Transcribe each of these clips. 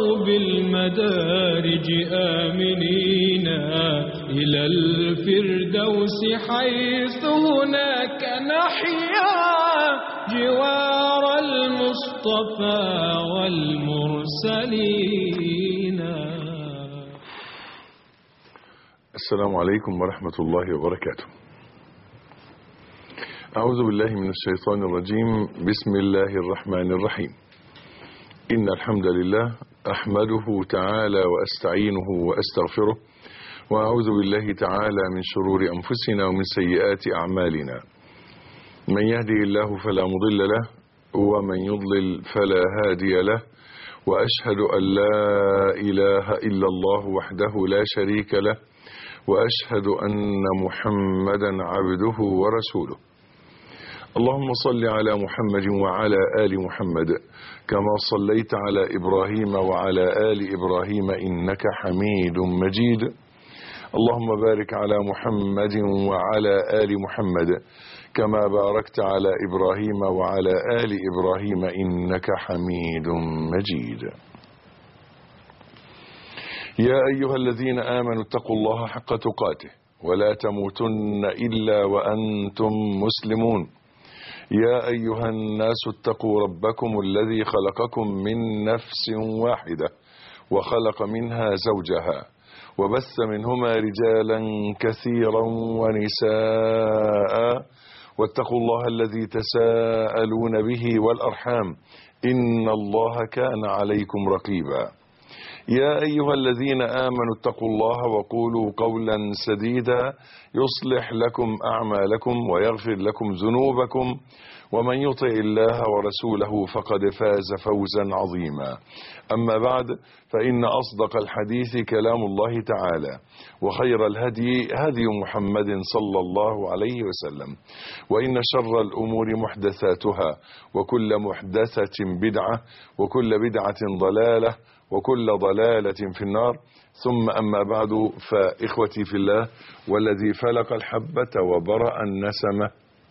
بالمدارج آمنين إلى الفردوس حيث هناك نحيا جوار المصطفى والمرسلين السلام عليكم ورحمة الله وبركاته أعوذ بالله من الشيطان الرجيم بسم الله الرحمن الرحيم إن الحمد لله أحمده تعالى وأستعينه وأستغفره وأعوذ بالله تعالى من شرور أنفسنا ومن سيئات أعمالنا من يهدي الله فلا مضل له ومن يضلل فلا هادي له وأشهد أن لا إله إلا الله وحده لا شريك له واشهد ان محمدا عبده ورسوله اللهم صل على محمد وعلى ال محمد كما صليت على ابراهيم وعلى ال ابراهيم انك حميد مجيد اللهم بارك على محمد وعلى ال محمد كما باركت على ابراهيم وعلى ال ابراهيم انك حميد مجيد يا أيها الذين آمنوا اتقوا الله حق تقاته ولا تموتن إلا وأنتم مسلمون يا أيها الناس اتقوا ربكم الذي خلقكم من نفس واحدة وخلق منها زوجها وبث منهما رجالا كثيرا ونساء واتقوا الله الذي تساءلون به والأرحام إن الله كان عليكم رقيبا يا أيها الذين آمنوا اتقوا الله وقولوا قولا سديدا يصلح لكم أعمالكم ويغفر لكم ذنوبكم ومن يطع الله ورسوله فقد فاز فوزا عظيما أما بعد فإن أصدق الحديث كلام الله تعالى وخير الهدي هدي محمد صلى الله عليه وسلم وإن شر الأمور محدثاتها وكل محدثة بدعة وكل بدعة ضلالة وكل ضلالة في النار ثم أما بعد فإخوتي في الله والذي فلق الحبة وبرأ النسمة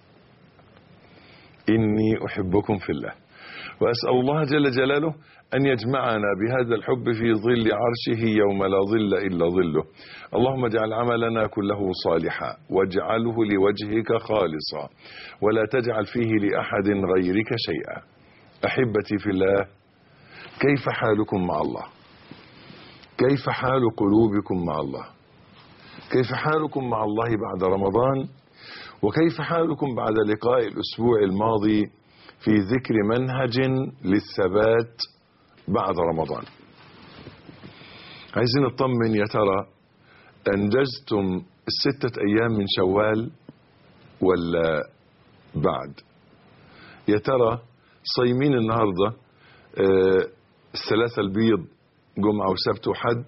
إني أحبكم في الله وأسأل الله جل جلاله أن يجمعنا بهذا الحب في ظل عرشه يوم لا ظل إلا ظله اللهم اجعل عملنا كله صالحا واجعله لوجهك خالصا ولا تجعل فيه لأحد غيرك شيئا أحبتي في الله كيف حالكم مع الله كيف حال قلوبكم مع الله كيف حالكم مع الله بعد رمضان وكيف حالكم بعد لقاء الأسبوع الماضي في ذكر منهج للثبات بعد رمضان عايزين نطمن يا ترى أنجزتم الستة أيام من شوال ولا بعد يا ترى صايمين النهارده آه الثلاثة البيض جمعة وسبت وحد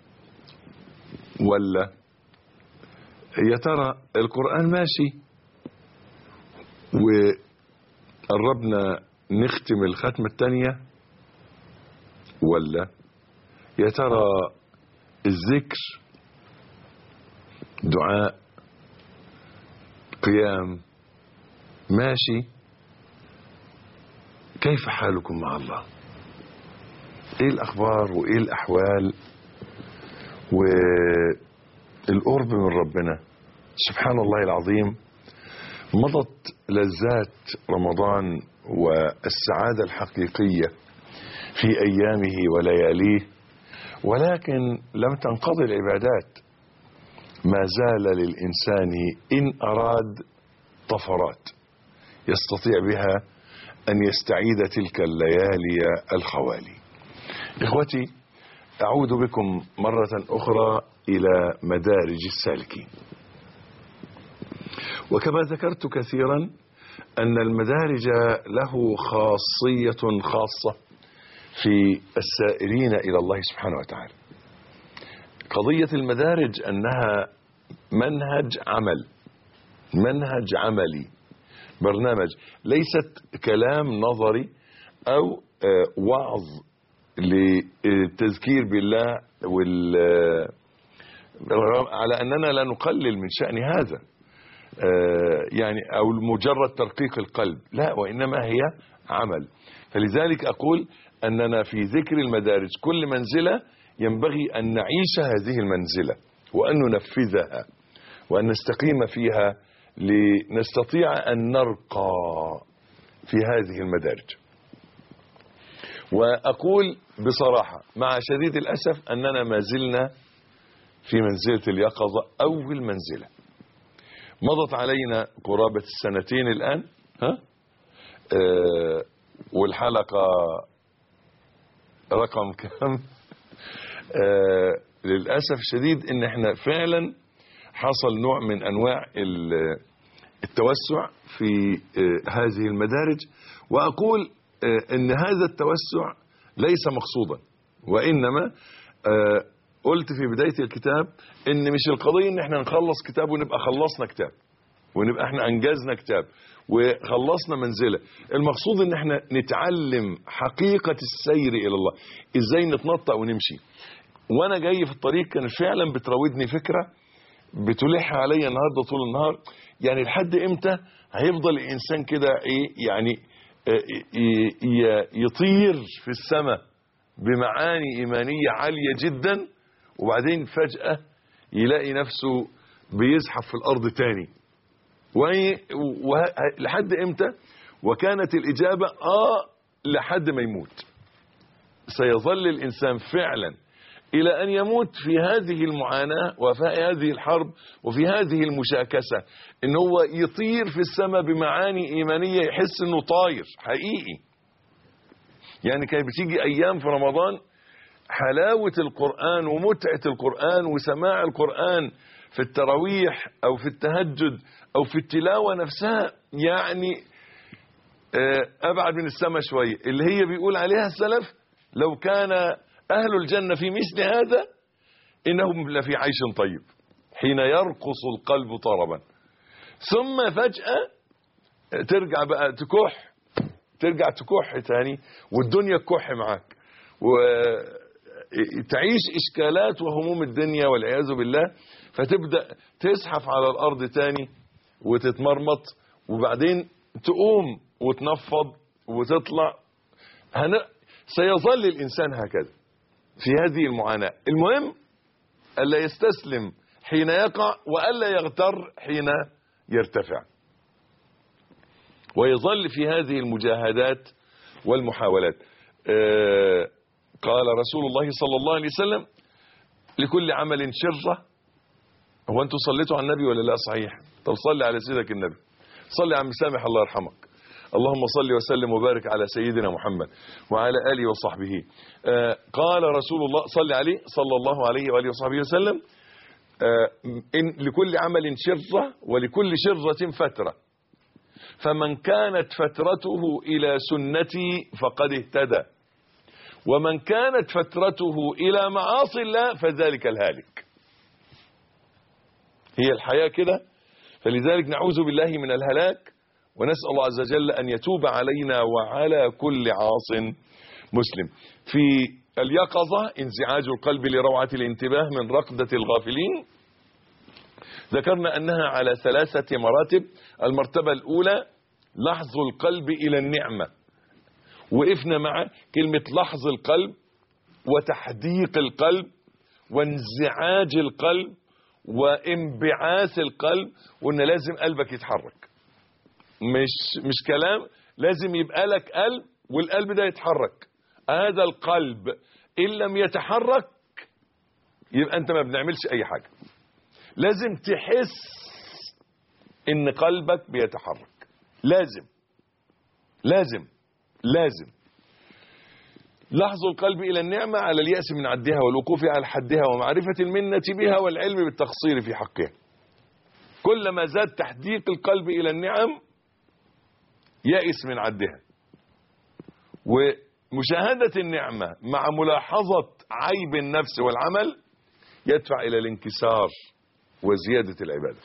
ولا يا ترى القرآن ماشي وقربنا نختم الختمة التانية ولا يا ترى الذكر دعاء قيام ماشي كيف حالكم مع الله ايه الاخبار وايه الاحوال والقرب من ربنا سبحان الله العظيم مضت لذات رمضان والسعاده الحقيقيه في ايامه ولياليه ولكن لم تنقضي العبادات ما زال للانسان ان اراد طفرات يستطيع بها ان يستعيد تلك الليالي الخوالي إخوتي أعود بكم مرة أخرى إلى مدارج السالكين وكما ذكرت كثيرا أن المدارج له خاصية خاصة في السائرين إلى الله سبحانه وتعالى قضية المدارج أنها منهج عمل منهج عملي برنامج ليست كلام نظري أو وعظ للتذكير بالله وال على اننا لا نقلل من شان هذا يعني او مجرد ترقيق القلب لا وانما هي عمل فلذلك اقول أننا في ذكر المدارج كل منزلة ينبغي أن نعيش هذه المنزلة وأن ننفذها وأن نستقيم فيها لنستطيع أن نرقى في هذه المدارج وأقول بصراحة مع شديد الأسف أننا ما زلنا في منزلة اليقظة أول منزلة مضت علينا قرابة السنتين الآن ها؟ آه والحلقة رقم كم آه للأسف شديد ان احنا فعلا حصل نوع من انواع ال- التوسع في آه هذه المدارج واقول آه ان هذا التوسع ليس مقصودا وانما آه قلت في بداية الكتاب ان مش القضية ان احنا نخلص كتاب ونبقى خلصنا كتاب ونبقى احنا انجزنا كتاب وخلصنا منزلة المقصود ان احنا نتعلم حقيقة السير الى الله ازاي نتنطق ونمشي وانا جاي في الطريق كان فعلا بتراودني فكرة بتلح عليا النهاردة طول النهار يعني لحد امتى هيفضل الانسان كده ايه يعني آه، ي- ي- يطير في السماء بمعاني ايمانية عالية جدا وبعدين فجأة يلاقي نفسه بيزحف في الارض تاني وهي- وه- لحد امتى وكانت الاجابه اه لحد ما يموت سيظل الانسان فعلا الى ان يموت في هذه المعاناه وفي هذه الحرب وفي هذه المشاكسه ان هو يطير في السماء بمعاني ايمانيه يحس انه طاير حقيقي يعني كانت بتيجي ايام في رمضان حلاوة القرآن ومتعة القرآن وسماع القرآن في التراويح أو في التهجد أو في التلاوة نفسها يعني آه، أبعد من السماء شوية اللي هي بيقول عليها السلف لو كان أهل الجنة في مثل هذا إنهم لفي عيش طيب حين يرقص القلب طربا ثم فجأة ترجع بقى تكح ترجع تكح تاني والدنيا تكح معاك وتعيش إشكالات وهموم الدنيا والعياذ بالله فتبدأ تزحف على الأرض تاني وتتمرمط وبعدين تقوم وتنفض وتطلع هن... سيظل الإنسان هكذا في هذه المعاناة المهم ألا يستسلم حين يقع وألا يغتر حين يرتفع ويظل في هذه المجاهدات والمحاولات آه، قال رسول الله صلى الله عليه وسلم لكل عمل شرة هو انتوا صليتوا على النبي ولا لا صحيح طب صلي على سيدك النبي صلي على مسامح الله يرحمك اللهم صل وسلم وبارك على سيدنا محمد وعلى آله وصحبه آه، قال رسول الله صلي عليه صلى الله عليه وآله وصحبه وسلم آه، إن لكل عمل شرة ولكل شرة فترة فمن كانت فترته إلى سنتي فقد اهتدى ومن كانت فترته إلى معاصي الله فذلك الهالك هي الحياة كده فلذلك نعوذ بالله من الهلاك ونسأل الله عز وجل أن يتوب علينا وعلى كل عاص مسلم في اليقظة انزعاج القلب لروعة الانتباه من رقدة الغافلين ذكرنا أنها على ثلاثة مراتب المرتبة الأولى لحظ القلب إلى النعمة وقفنا مع كلمة لحظ القلب وتحديق القلب وانزعاج القلب وانبعاث القلب وان لازم قلبك يتحرك مش مش كلام لازم يبقى لك قلب والقلب ده يتحرك هذا القلب ان لم يتحرك يبقى انت ما بنعملش اي حاجه لازم تحس ان قلبك بيتحرك لازم لازم لازم لحظ القلب إلى النعمة على اليأس من عدها والوقوف على حدها ومعرفة المنة بها والعلم بالتقصير في حقها كلما زاد تحديق القلب إلى النعم يأس من عدها ومشاهدة النعمة مع ملاحظة عيب النفس والعمل يدفع إلى الانكسار وزيادة العبادة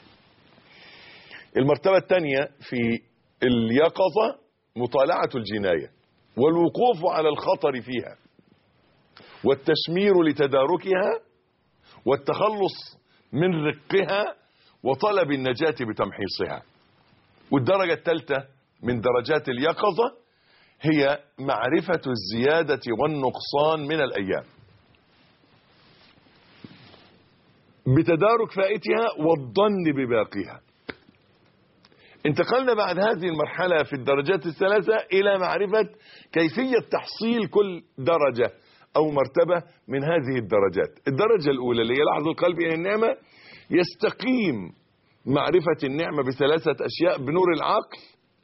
المرتبة الثانية في اليقظة مطالعة الجناية والوقوف على الخطر فيها والتشمير لتداركها والتخلص من رقها وطلب النجاة بتمحيصها والدرجة الثالثة من درجات اليقظة هي معرفة الزيادة والنقصان من الأيام بتدارك فائتها والظن بباقيها انتقلنا بعد هذه المرحلة في الدرجات الثلاثة إلى معرفة كيفية تحصيل كل درجة أو مرتبة من هذه الدرجات الدرجة الأولى اللي هي لحظ القلب إلى النعمة يستقيم معرفة النعمة بثلاثة أشياء بنور العقل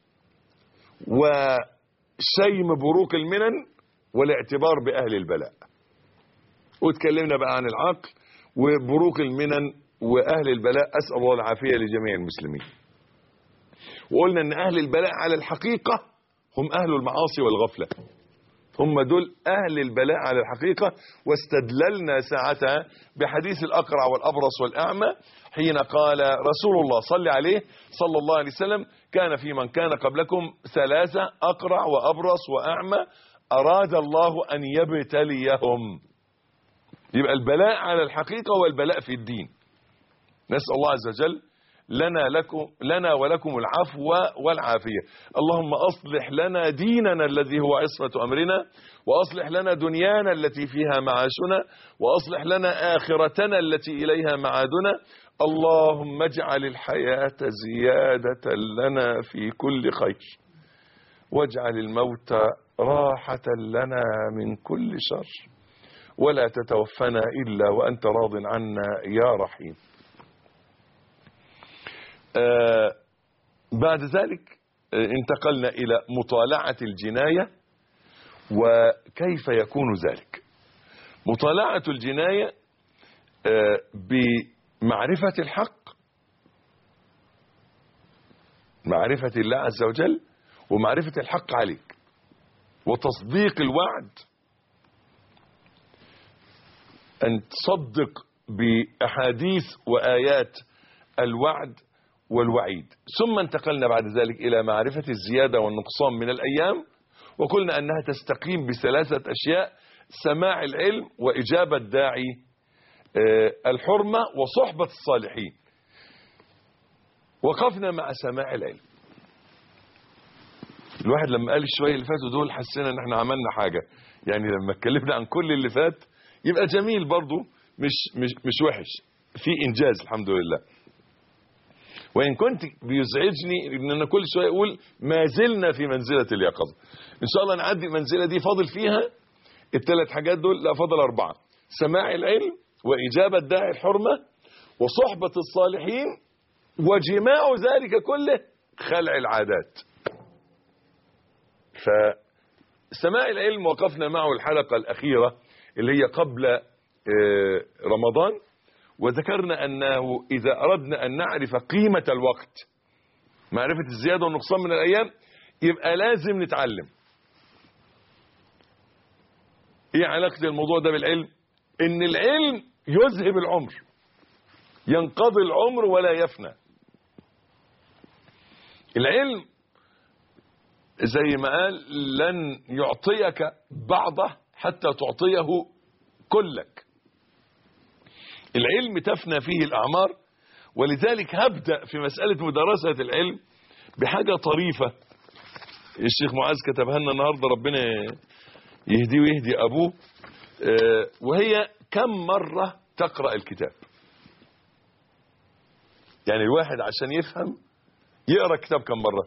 وشيم بروق المنن والاعتبار بأهل البلاء واتكلمنا بقى عن العقل وبروق المنن وأهل البلاء أسأل الله العافية لجميع المسلمين وقلنا أن أهل البلاء على الحقيقة هم أهل المعاصي والغفلة هم دول أهل البلاء على الحقيقة واستدللنا ساعتها بحديث الأقرع والأبرص والأعمى حين قال رسول الله صلى عليه صلى الله عليه وسلم كان في من كان قبلكم ثلاثة أقرع وأبرص وأعمى أراد الله أن يبتليهم يبقى البلاء على الحقيقة والبلاء في الدين نسأل الله عز وجل لنا لكم لنا ولكم العفو والعافية اللهم أصلح لنا ديننا الذي هو عصمة أمرنا وأصلح لنا دنيانا التي فيها معاشنا وأصلح لنا آخرتنا التي إليها معادنا اللهم اجعل الحياة زيادة لنا في كل خير واجعل الموت راحة لنا من كل شر ولا تتوفنا إلا وأنت راض عنا يا رحيم آه بعد ذلك آه انتقلنا إلى مطالعة الجناية وكيف يكون ذلك مطالعة الجناية آه بمعرفة الحق معرفة الله عز وجل ومعرفة الحق عليك وتصديق الوعد أن تصدق بأحاديث وآيات الوعد والوعيد ثم انتقلنا بعد ذلك إلى معرفة الزيادة والنقصان من الأيام وقلنا أنها تستقيم بثلاثة أشياء سماع العلم وإجابة داعي الحرمة وصحبة الصالحين وقفنا مع سماع العلم الواحد لما قال الشوية اللي فاتوا دول حسينا ان احنا عملنا حاجة يعني لما اتكلمنا عن كل اللي فات يبقى جميل برضو مش, مش, مش وحش في انجاز الحمد لله وإن كنت بيزعجني إن أنا كل شوية أقول ما زلنا في منزلة اليقظة إن شاء الله نعدي المنزلة دي فاضل فيها الثلاث حاجات دول لا فاضل أربعة سماع العلم وإجابة داعي الحرمة وصحبة الصالحين وجماع ذلك كله خلع العادات فسماع العلم وقفنا معه الحلقة الأخيرة اللي هي قبل رمضان وذكرنا أنه إذا أردنا أن نعرف قيمة الوقت معرفة الزيادة والنقصان من الأيام يبقى لازم نتعلم ايه علاقة الموضوع ده بالعلم ان العلم يذهب العمر ينقضي العمر ولا يفنى العلم زي ما قال لن يعطيك بعضه حتى تعطيه كلك العلم تفنى فيه الأعمار ولذلك هبدأ في مسألة مدرسة العلم بحاجة طريفة الشيخ معاذ كتبها لنا النهاردة ربنا يهديه ويهدي أبوه وهي كم مرة تقرأ الكتاب يعني الواحد عشان يفهم يقرأ الكتاب كم مرة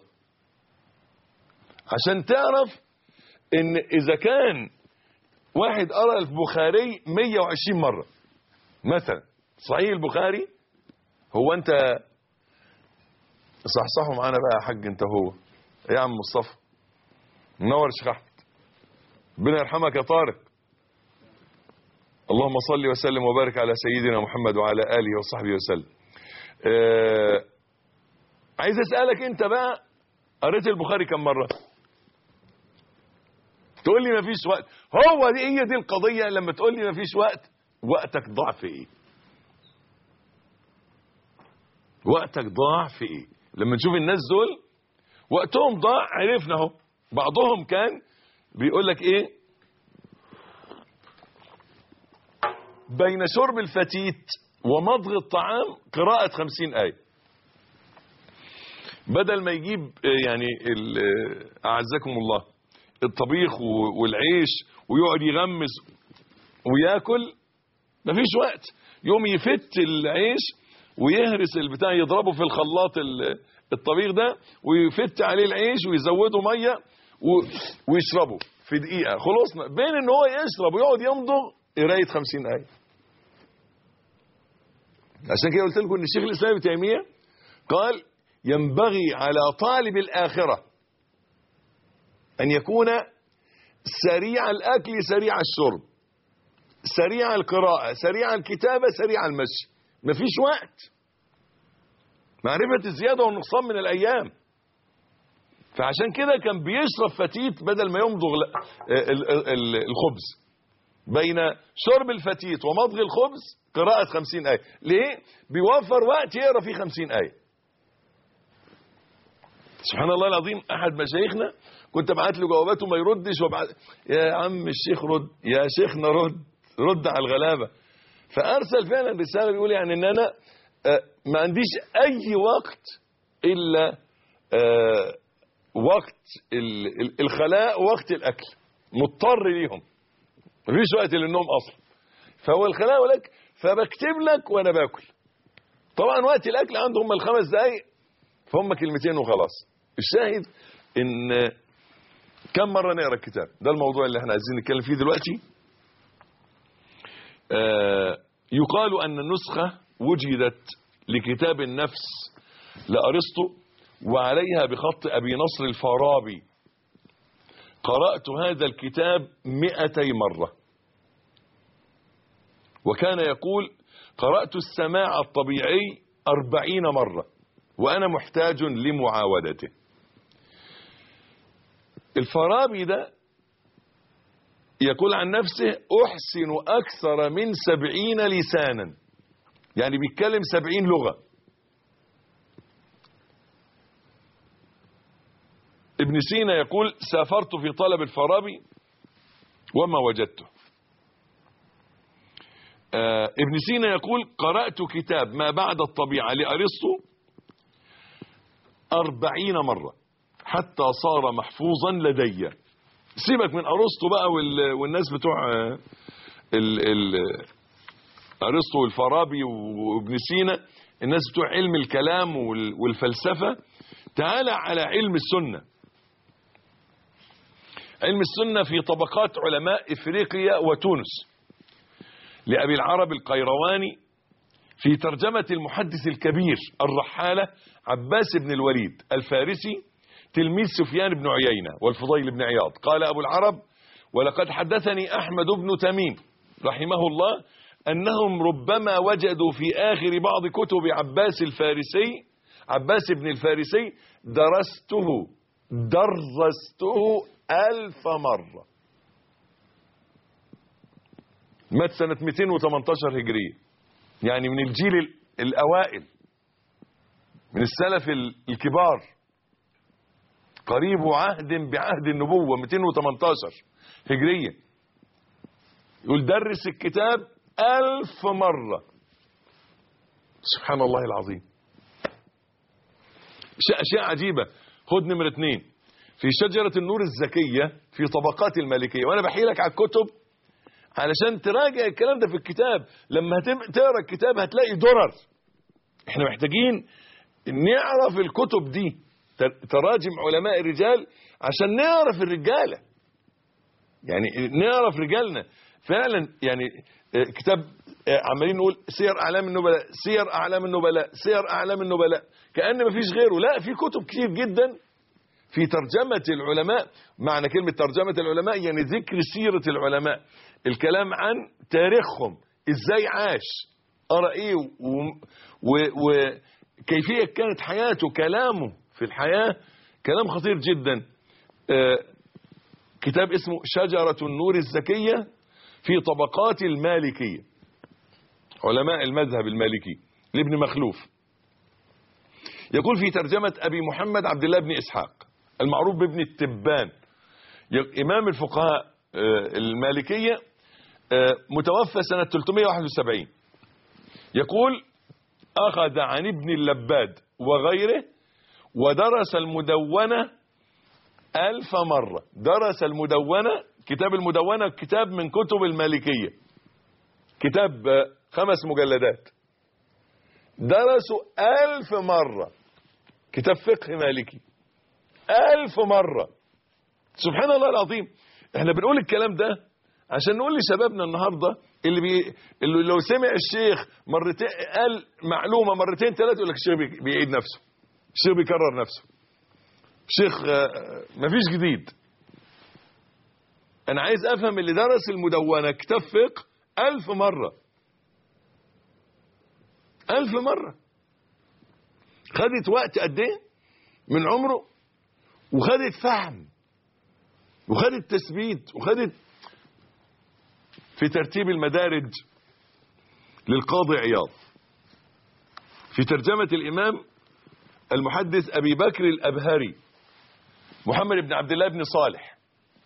عشان تعرف ان اذا كان واحد قرأ البخاري 120 مرة مثلا صحيح البخاري هو انت صحصحوا معانا بقى يا حاج انت هو يا عم مصطفى منور شيخ احمد ربنا يرحمك يا طارق اللهم صل وسلم وبارك على سيدنا محمد وعلى اله وصحبه وسلم آه عايز اسالك انت بقى قريت البخاري كم مره تقول لي مفيش وقت هو دي هي دي القضيه لما تقول لي مفيش وقت وقتك ضاع في ايه وقتك ضاع في ايه لما نشوف الناس دول وقتهم ضاع عرفنا اهو بعضهم كان بيقول لك ايه بين شرب الفتيت ومضغ الطعام قراءة خمسين آية بدل ما يجيب يعني أعزكم الله الطبيخ و- والعيش ويقعد يغمس وياكل مفيش وقت يوم يفت العيش ويهرس البتاع يضربه في الخلاط ال- الطبيخ ده ويفت عليه العيش ويزوده ميه و- ويشربه في دقيقه خلصنا بين ان هو يشرب ويقعد يمضغ قرايه 50 ايه عشان كده قلت لكم ان الشيخ الاسلام ابن تيميه قال ينبغي على طالب الاخره ان يكون سريع الاكل سريع الشرب سريع القراءه سريع الكتابه سريع المشي مفيش وقت معرفه الزياده والنقصان من الايام فعشان كده كان بيشرب فتيت بدل ما يمضغ ل- ال- ال- ال- الخبز بين شرب الفتيت ومضغ الخبز قراءة خمسين آية ليه؟ بيوفر وقت يقرأ فيه خمسين آية سبحان الله العظيم أحد مشايخنا كنت ابعت له جواباته ما يردش وابعت يا عم الشيخ رد يا شيخنا رد رد على الغلابة فأرسل فعلا رسالة بيقول يعني إن أنا آه، ما عنديش أي وقت إلا آه، وقت ال- ال- الخلاء وقت الأكل مضطر ليهم مفيش وقت للنوم اصلا فهو الخلاء ولك فبكتب لك وانا باكل طبعا وقت الاكل عندهم الخمس دقايق فهم كلمتين وخلاص الشاهد ان كم مره نقرا الكتاب ده الموضوع اللي احنا عايزين نتكلم فيه دلوقتي آه يقال ان النسخه وجدت لكتاب النفس لارسطو وعليها بخط ابي نصر الفارابي قرأت هذا الكتاب مئتي مرة وكان يقول قرأت السماع الطبيعي أربعين مرة وأنا محتاج لمعاودته الفارابي ده يقول عن نفسه أحسن أكثر من سبعين لسانا يعني بيتكلم سبعين لغة ابن سينا يقول سافرت في طلب الفارابي وما وجدته آه ابن سينا يقول قرأت كتاب ما بعد الطبيعة لأرسطو أربعين مرة حتى صار محفوظا لدي سيبك من أرسطو بقى وال- والناس بتوع آه، ال ال أرسطو والفارابي وابن سينا الناس بتوع علم الكلام وال- والفلسفة تعالى على علم السنه علم السنة في طبقات علماء إفريقيا وتونس لأبي العرب القيرواني في ترجمة المحدث الكبير الرحالة عباس بن الوليد الفارسي تلميذ سفيان بن عيينة والفضيل بن عياض قال أبو العرب ولقد حدثني أحمد بن تميم رحمه الله أنهم ربما وجدوا في آخر بعض كتب عباس الفارسي عباس بن الفارسي درسته درسته ألف مرة مات سنة 218 هجرية يعني من الجيل ال- الأوائل من السلف ال- الكبار قريب عهد بعهد النبوة 218 هجرية يقول درس الكتاب ألف مرة سبحان الله العظيم ش- أشياء عجيبة خد نمرة اتنين في شجرة النور الزكية في طبقات المالكية وأنا بحيلك على الكتب علشان تراجع الكلام ده في الكتاب لما هتم- تقرا الكتاب هتلاقي درر احنا محتاجين نعرف الكتب دي تر- تراجم علماء الرجال عشان نعرف الرجالة يعني نعرف رجالنا فعلا يعني آه، كتاب آه، عمالين نقول سير اعلام النبلاء سير اعلام النبلاء سير اعلام النبلاء كأن مفيش غيره لا في كتب كتير جدا في ترجمة العلماء معنى كلمة ترجمة العلماء يعني ذكر سيرة العلماء الكلام عن تاريخهم ازاي عاش قرأ ايه وكيفية كانت حياته كلامه في الحياة كلام خطير جدا آه، كتاب اسمه شجرة النور الزكية في طبقات المالكية علماء المذهب المالكي لابن مخلوف يقول في ترجمة أبي محمد عبد الله بن إسحاق المعروف بابن التبان ي- إمام الفقهاء آه، المالكية آه، متوفى سنة 371 يقول أخذ عن ابن اللباد وغيره ودرس المدونة ألف مرة درس المدونة كتاب المدونة كتاب من كتب المالكية كتاب آه، خمس مجلدات درسوا ألف مرة كتاب فقه مالكي ألف مرة سبحان الله العظيم احنا بنقول الكلام ده عشان نقول لشبابنا النهارده اللي, بي... اللي لو سمع الشيخ مرتين قال معلومه مرتين ثلاثه يقول لك الشيخ بي... بيعيد نفسه الشيخ بيكرر نفسه الشيخ آه، مفيش جديد انا عايز افهم اللي درس المدونه كتاب فقه ألف مره ألف مره خدت وقت قد ايه من عمره وخدت فهم وخدت تثبيت وخدت في ترتيب المدارج للقاضي عياض في ترجمة الإمام المحدث أبي بكر الأبهري محمد بن عبد الله بن صالح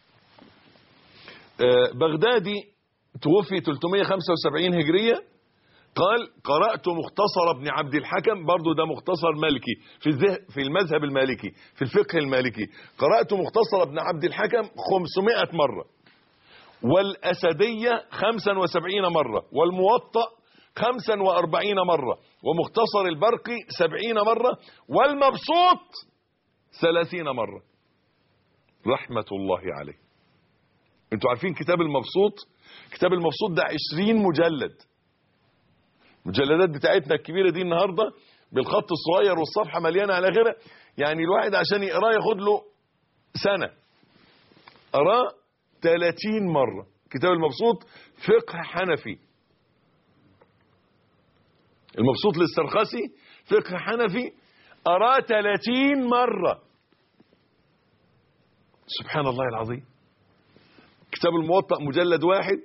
آه، بغدادي توفي 375 هجرية قال قرأت مختصر ابن عبد الحكم برضو ده مختصر مالكي في الذه في المذهب المالكي في الفقه المالكي قرأت مختصر ابن عبد الحكم 500 مرة والأسدية 75 مرة والموطأ 45 مرة ومختصر البرقي 70 مرة والمبسوط 30 مرة رحمة الله عليه انتوا عارفين كتاب المبسوط كتاب المبسوط ده 20 مجلد المجلدات بتاعتنا الكبيرة دي النهاردة بالخط الصغير والصفحة مليانة على غيرها يعني الواحد عشان يقراه ياخد له سنة قراه 30 مرة كتاب المبسوط فقه حنفي المبسوط للسرخسي فقه حنفي قراه 30 مرة سبحان الله العظيم كتاب الموطأ مجلد واحد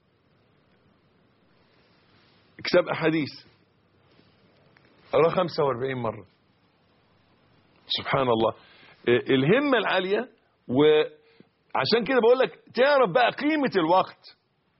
كتاب أحاديث قراه 45 مرة سبحان الله إيه، الهمة العالية وعشان كده بقول لك تعرف بقى قيمة الوقت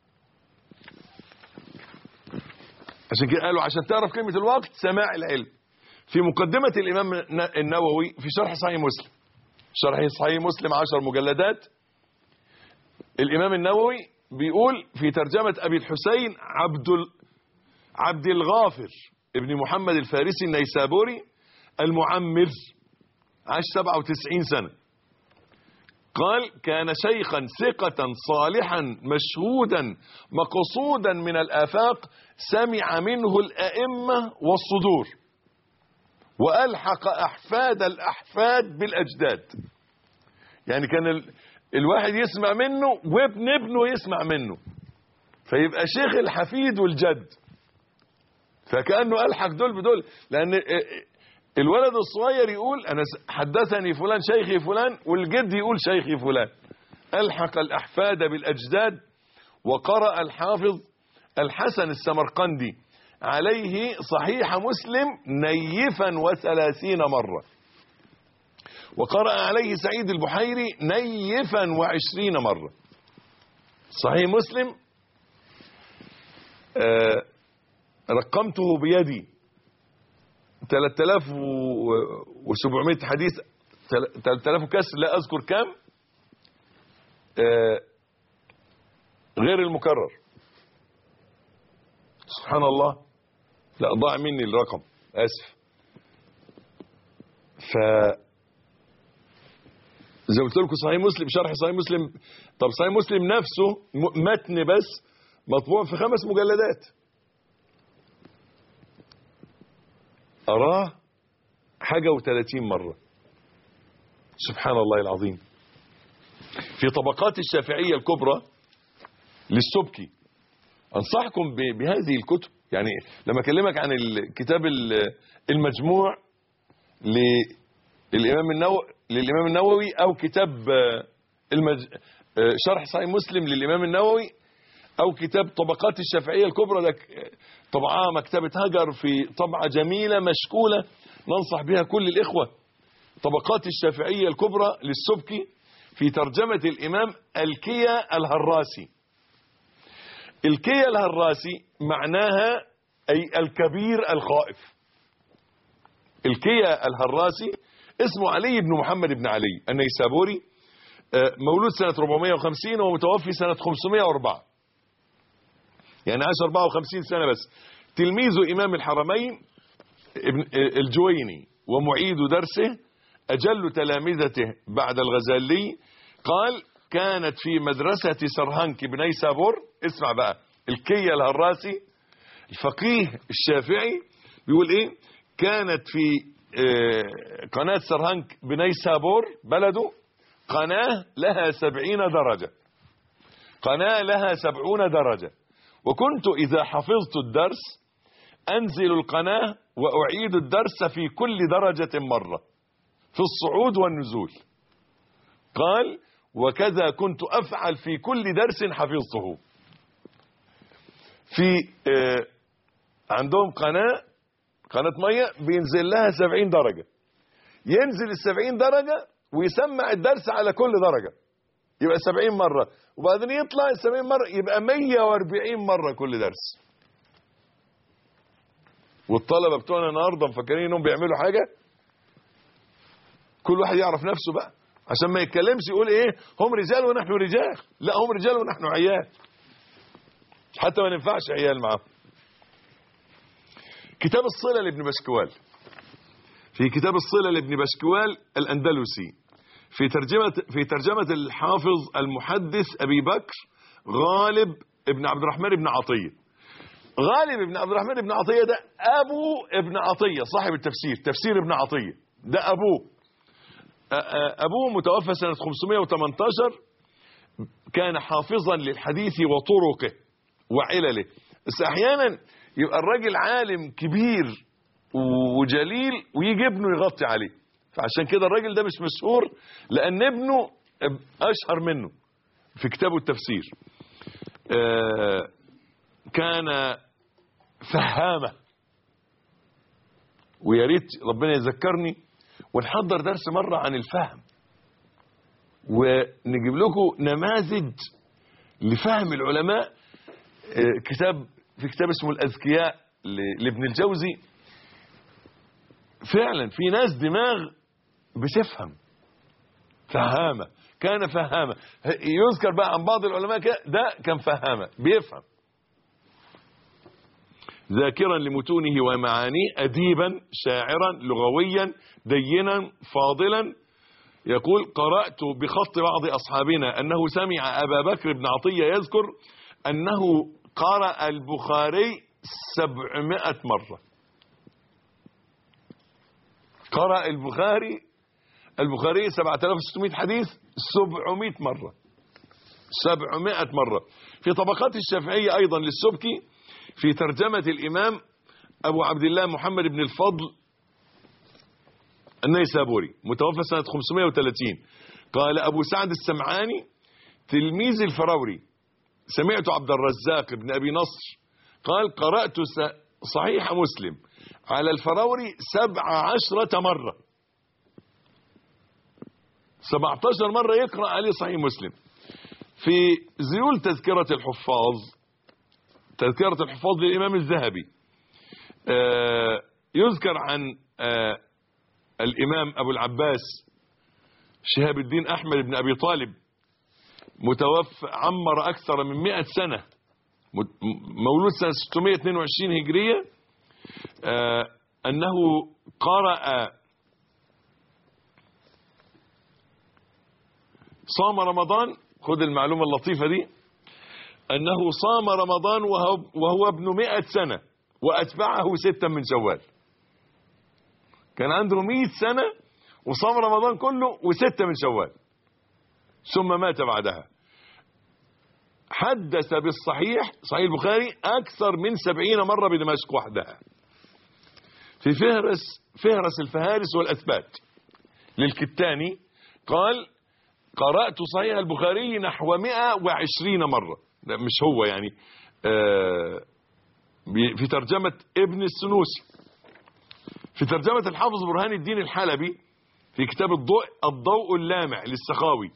عشان كده قالوا عشان تعرف قيمة الوقت سماع العلم في مقدمة الإمام النووي في شرح صحيح مسلم شرح صحيح مسلم عشر مجلدات الإمام النووي بيقول في ترجمة أبي الحسين عبد ال... عبد الغافر ابن محمد الفارسي النيسابوري المعمر عاش 97 سنة قال كان شيخا ثقة صالحا مشهودا مقصودا من الآفاق سمع منه الأئمة والصدور وألحق أحفاد الأحفاد بالأجداد يعني كان ال... الواحد يسمع منه وابن ابنه يسمع منه فيبقى شيخ الحفيد والجد فكأنه ألحق دول بدول لأن الولد الصغير يقول أنا حدثني فلان شيخي فلان والجد يقول شيخي فلان ألحق الأحفاد بالأجداد وقرأ الحافظ الحسن السمرقندي عليه صحيح مسلم نيفا وثلاثين مرة وقرأ عليه سعيد البحيري نيفا وعشرين مرة صحيح مسلم آه رقمته بيدي 3700 حديث 3000 كسر لا اذكر كم آه غير المكرر سبحان الله لا ضاع مني الرقم اسف ف زي ما قلت لكم صحيح مسلم شرح صحيح مسلم طب صحيح مسلم نفسه متن بس مطبوع في خمس مجلدات أراه حاجة وثلاثين مرة سبحان الله العظيم في طبقات الشافعية الكبرى للسبكي أنصحكم بهذه الكتب يعني لما أكلمك عن الكتاب المجموع للإمام النووي للإمام النووي أو كتاب المج... شرح صحيح مسلم للإمام النووي أو كتاب طبقات الشافعية الكبرى ده طبعها مكتبة هجر في طبعة جميلة مشكولة ننصح بها كل الإخوة طبقات الشافعية الكبرى للسبكي في ترجمة الإمام الكيا الهراسي الكيا الهراسي معناها أي الكبير الخائف الكيا الهراسي اسمه علي بن محمد بن علي النيسابوري آه، مولود سنة 450 ومتوفي سنة 504 يعني عاش 54 سنة بس تلميذ إمام الحرمين ابن الجويني ومعيد درسه أجل تلامذته بعد الغزالي قال كانت في مدرسة سرهنك بنيسابور اسمع بقى الكية الهراسي الفقيه الشافعي بيقول ايه كانت في آه، قناة سرهنك بنيسابور بلده قناة لها سبعين درجة قناة لها سبعون درجة وكنت إذا حفظت الدرس أنزل القناة وأعيد الدرس في كل درجة مرة في الصعود والنزول قال وكذا كنت أفعل في كل درس حفظته في آه، عندهم قناة قناة مية بينزل لها سبعين درجة ينزل السبعين درجة ويسمع الدرس على كل درجة يبقى سبعين مرة وبعدين يطلع السبعين مرة يبقى مية واربعين مرة كل درس والطلبة بتوعنا النهاردة مفكرين انهم بيعملوا حاجة كل واحد يعرف نفسه بقى عشان ما يتكلمش يقول ايه هم رجال ونحن رجال لا هم رجال ونحن عيال حتى ما ننفعش عيال معاهم كتاب الصلة لابن بشكوال في كتاب الصلة لابن بشكوال الأندلسي في ترجمة في ترجمة الحافظ المحدث أبي بكر غالب ابن عبد الرحمن بن عطية غالب ابن عبد الرحمن بن عطية ده أبو ابن عطية صاحب التفسير تفسير ابن عطية ده أبوه أ- أ- أبوه متوفى سنة 518 كان حافظا للحديث وطرقه وعلله بس أحيانا يبقى الراجل عالم كبير وجليل ويجي ابنه يغطي عليه فعشان كده الراجل ده مش مشهور لأن ابنه أشهر منه في كتابه التفسير آه، كان فهامة ويا ريت ربنا يذكرني ونحضر درس مرة عن الفهم ونجيب لكم نماذج لفهم العلماء آه، كتاب في كتاب اسمه الأذكياء ل- لابن الجوزي فعلا في ناس دماغ بتفهم فهامة كان فهامة يذكر بقى عن بعض العلماء كده ده كان فهامة بيفهم ذاكرا لمتونه ومعانيه أديبا شاعرا لغويا دينا فاضلا يقول قرأت بخط بعض أصحابنا أنه سمع أبا بكر بن عطية يذكر أنه قرأ البخاري سبعمائة مرة قرأ البخاري البخاري 7600 حديث 700 مرة 700 مرة في طبقات الشافعية أيضا للسبكي في ترجمة الإمام أبو عبد الله محمد بن الفضل النيسابوري متوفى سنة 530 قال أبو سعد السمعاني تلميذ الفراوري سمعت عبد الرزاق بن أبي نصر قال قرأت س- صحيح مسلم على الفراوري سبع عشرة مرة 17 مرة يقرأ عليه صحيح مسلم في زيول تذكرة الحفاظ تذكرة الحفاظ للإمام الذهبي آه، يذكر عن آه، الإمام أبو العباس شهاب الدين أحمد بن أبي طالب متوفى عمر أكثر من 100 سنة مت- مولود سنة 622 هجرية آه، أنه قرأ صام رمضان خد المعلومة اللطيفة دي أنه صام رمضان وهو, وهو ابن مئة سنة وأتبعه ستا من شوال كان عنده مئة سنة وصام رمضان كله وستة من شوال ثم مات بعدها حدث بالصحيح صحيح البخاري أكثر من سبعين مرة بدمشق وحدها في فهرس فهرس الفهارس والأثبات للكتاني قال قرأت صحيح البخاري نحو 120 مرة لا مش هو يعني آه، بي- في ترجمة ابن السنوسي في ترجمة الحافظ برهان الدين الحلبي في كتاب الضوء الضوء اللامع للسخاوي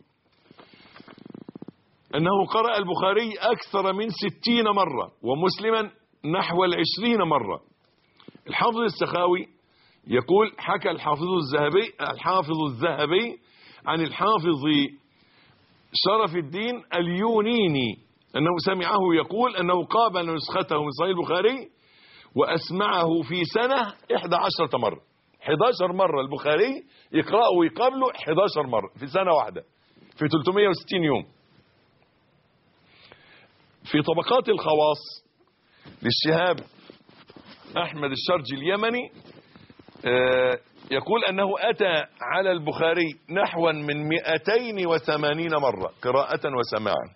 أنه قرأ البخاري أكثر من ستين مرة ومسلما نحو العشرين مرة الحافظ السخاوي يقول حكى الحافظ الذهبي الحافظ الذهبي عن الحافظ شرف الدين اليونيني أنه سمعه يقول أنه قابل نسخته من صحيح البخاري وأسمعه في سنة 11 مرة 11 مرة البخاري يقرأه ويقابله 11 مرة في سنة واحدة في 360 يوم في طبقات الخواص للشهاب أحمد الشرجي اليمني آه، يقول أنه أتى على البخاري نحوا من 280 مرة قراءة وسماعا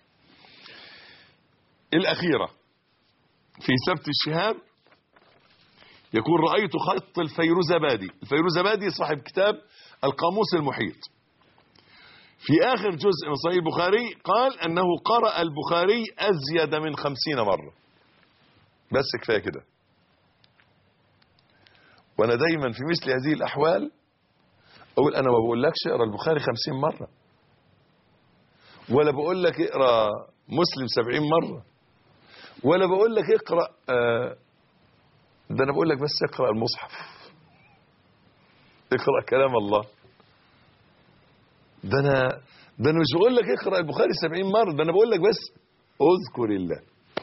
الأخيرة في سبت الشهاب يقول رأيت خط الفيروزبادي الفيروزبادي صاحب كتاب القاموس المحيط في آخر جزء من صحيح البخاري قال أنه قرأ البخاري أزيد من خمسين مرة بس كفاية كده وأنا دايما في مثل هذه الأحوال أقول أنا ما بقولكش اقرأ البخاري خمسين مرة ولا بقول لك اقرأ مسلم سبعين مرة ولا بقول لك اقرأ آه، ده أنا بقول لك بس اقرأ المصحف اقرأ كلام الله ده أنا ده أنا مش بقول لك اقرأ البخاري سبعين مرة ده أنا بقول لك بس اذكر الله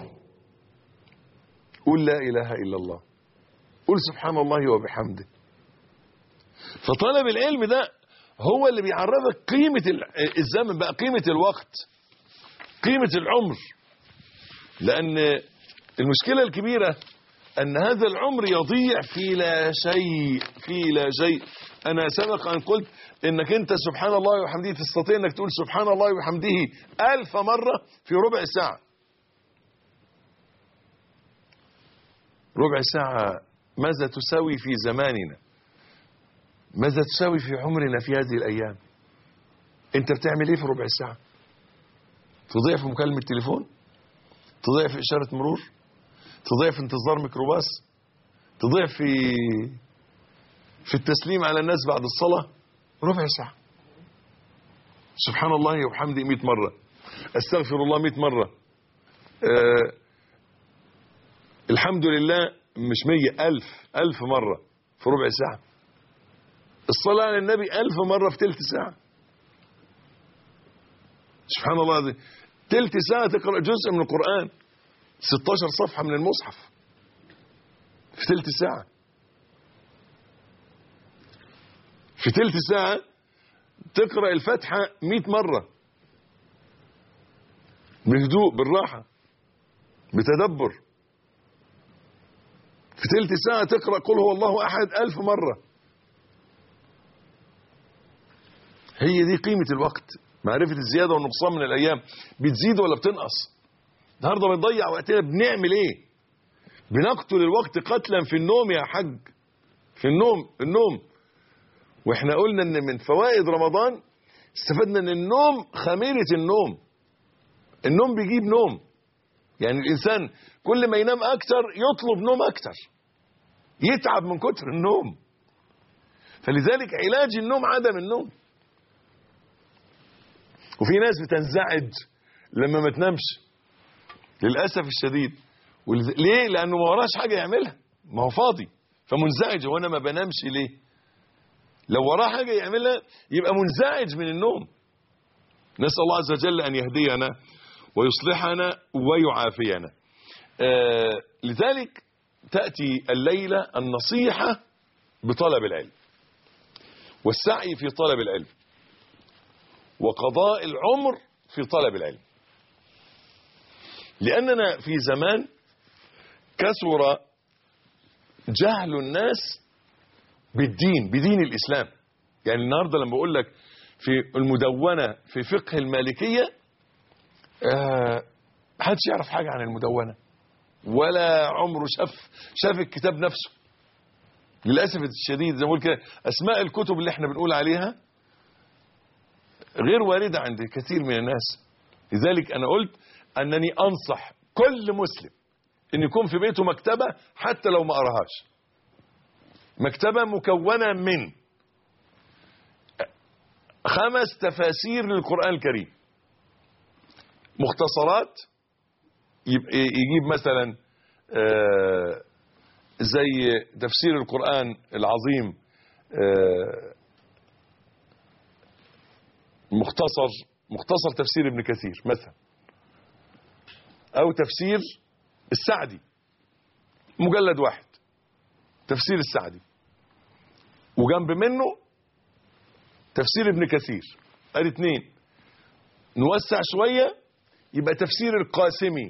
قول لا إله إلا الله قول سبحان الله وبحمده فطلب العلم ده هو اللي بيعرفك قيمة ال- الزمن بقى قيمة الوقت قيمة العمر لأن المشكلة الكبيرة أن هذا العمر يضيع في لا شيء في لا شيء أنا سبق أن قلت إنك أنت سبحان الله وبحمده تستطيع أنك تقول سبحان الله وبحمده ألف مرة في ربع ساعة ربع ساعة ماذا تساوي في زماننا ماذا تساوي في عمرنا في هذه الأيام أنت بتعمل إيه في ربع ساعة تضيع في مكالمة تليفون تضيع في إشارة مرور تضيع في انتظار ميكروباص تضيع في في التسليم على الناس بعد الصلاة ربع ساعة سبحان الله وبحمده 100 مرة استغفر الله 100 مرة آه الحمد لله مش مية ألف ألف مرة في ربع ساعة الصلاة على النبي ألف مرة في تلت ساعة سبحان الله العظيم تلت ساعة تقرأ جزء من القرآن 16 صفحة من المصحف في تلت ساعة في تلت ساعة تقرأ الفاتحة 100 مرة بهدوء بالراحة بتدبر في تلت ساعة تقرأ قل هو الله أحد ألف مرة هي دي قيمة الوقت معرفة الزيادة والنقصان من الأيام بتزيد ولا بتنقص النهاردة بنضيع وقتنا بنعمل ايه بنقتل الوقت قتلا في النوم يا حج في النوم النوم واحنا قلنا ان من فوائد رمضان استفدنا ان النوم خميرة النوم النوم بيجيب نوم يعني الانسان كل ما ينام اكتر يطلب نوم اكتر يتعب من كتر النوم فلذلك علاج النوم عدم النوم وفي ناس بتنزعج لما ما تنامش للاسف الشديد ولذ- ليه لانه ما وراش حاجه يعملها ما هو فاضي فمنزعج وانا ما بنامش ليه لو وراه حاجه يعملها يبقى منزعج من النوم نسال الله عز وجل ان يهدينا ويصلحنا ويعافينا آه لذلك تاتي الليله النصيحه بطلب العلم والسعي في طلب العلم وقضاء العمر في طلب العلم لأننا في زمان كثر جهل الناس بالدين بدين الإسلام يعني النهاردة لما بقول لك في المدونة في فقه المالكية آه محدش يعرف حاجة عن المدونة ولا عمره شاف شاف الكتاب نفسه للأسف الشديد زي ما بقول كده أسماء الكتب اللي احنا بنقول عليها غير واردة عند كثير من الناس لذلك أنا قلت أنني أنصح كل مسلم أن يكون في بيته مكتبة حتى لو ما قراهاش مكتبة مكونة من خمس تفاسير للقرآن الكريم مختصرات يب- يجيب مثلا آه، زي تفسير القرآن العظيم آه، مختصر مختصر تفسير ابن كثير مثلا او تفسير السعدي مجلد واحد تفسير السعدي وجنب منه تفسير ابن كثير ادي اتنين نوسع شوية يبقى تفسير القاسمي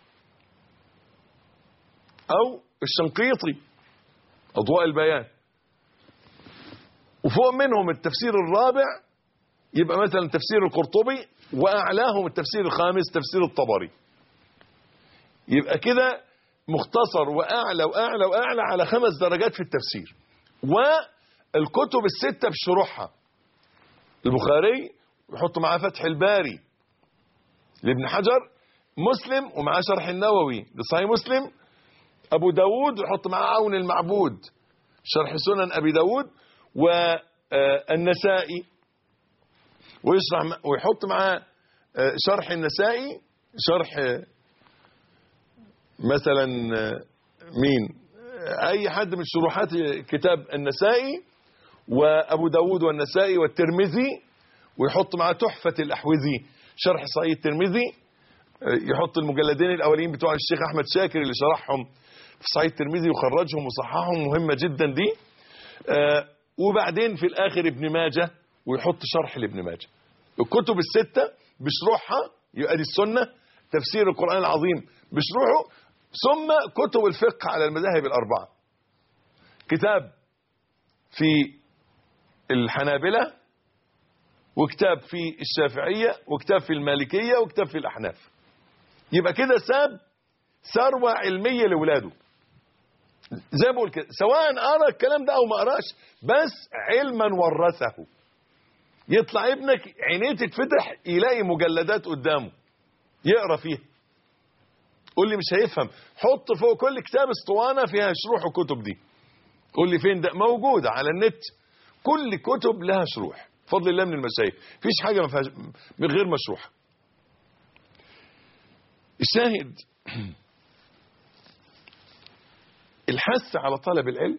او الشنقيطي اضواء البيان وفوق منهم التفسير الرابع يبقى مثلا تفسير القرطبي واعلاهم التفسير الخامس تفسير الطبري يبقى كده مختصر واعلى واعلى واعلى على خمس درجات في التفسير والكتب الستة بشروحها البخاري يحط معاه فتح الباري لابن حجر مسلم ومعاه شرح النووي لصحيح مسلم ابو داود يحط معاه عون المعبود شرح سنن ابي داود والنسائي ويشرح ويحط معاه آه، شرح النسائي شرح آه، مثلا آه، مين آه، اي حد من شروحات كتاب النسائي وابو داود والنسائي والترمذي ويحط معاه تحفة الاحوذي شرح صحيح الترمذي آه، يحط المجلدين الاولين بتوع الشيخ احمد شاكر اللي شرحهم في صحيح الترمذي وخرجهم وصححهم مهمة جدا دي آه، وبعدين في الاخر ابن ماجه ويحط شرح لابن ماجه الكتب الستة بشروحها يبقى دي السنة تفسير القرآن العظيم بشروحه ثم كتب الفقه على المذاهب الأربعة كتاب في الحنابلة وكتاب في الشافعية وكتاب في المالكية وكتاب في الأحناف يبقى كده ساب ثروة علمية لولاده زي ما بقول كده سواء قرا الكلام ده او ما قراش بس علما ورثه يطلع ابنك عينيه تتفتح يلاقي مجلدات قدامه يقرا فيها قول لي مش هيفهم حط فوق كل كتاب اسطوانه فيها شروح الكتب دي قول لي فين ده موجوده على النت كل كتب لها شروح بفضل الله من المشايخ مفيش حاجه ما فيهاش من غير مشروحه الشاهد الحث على طلب العلم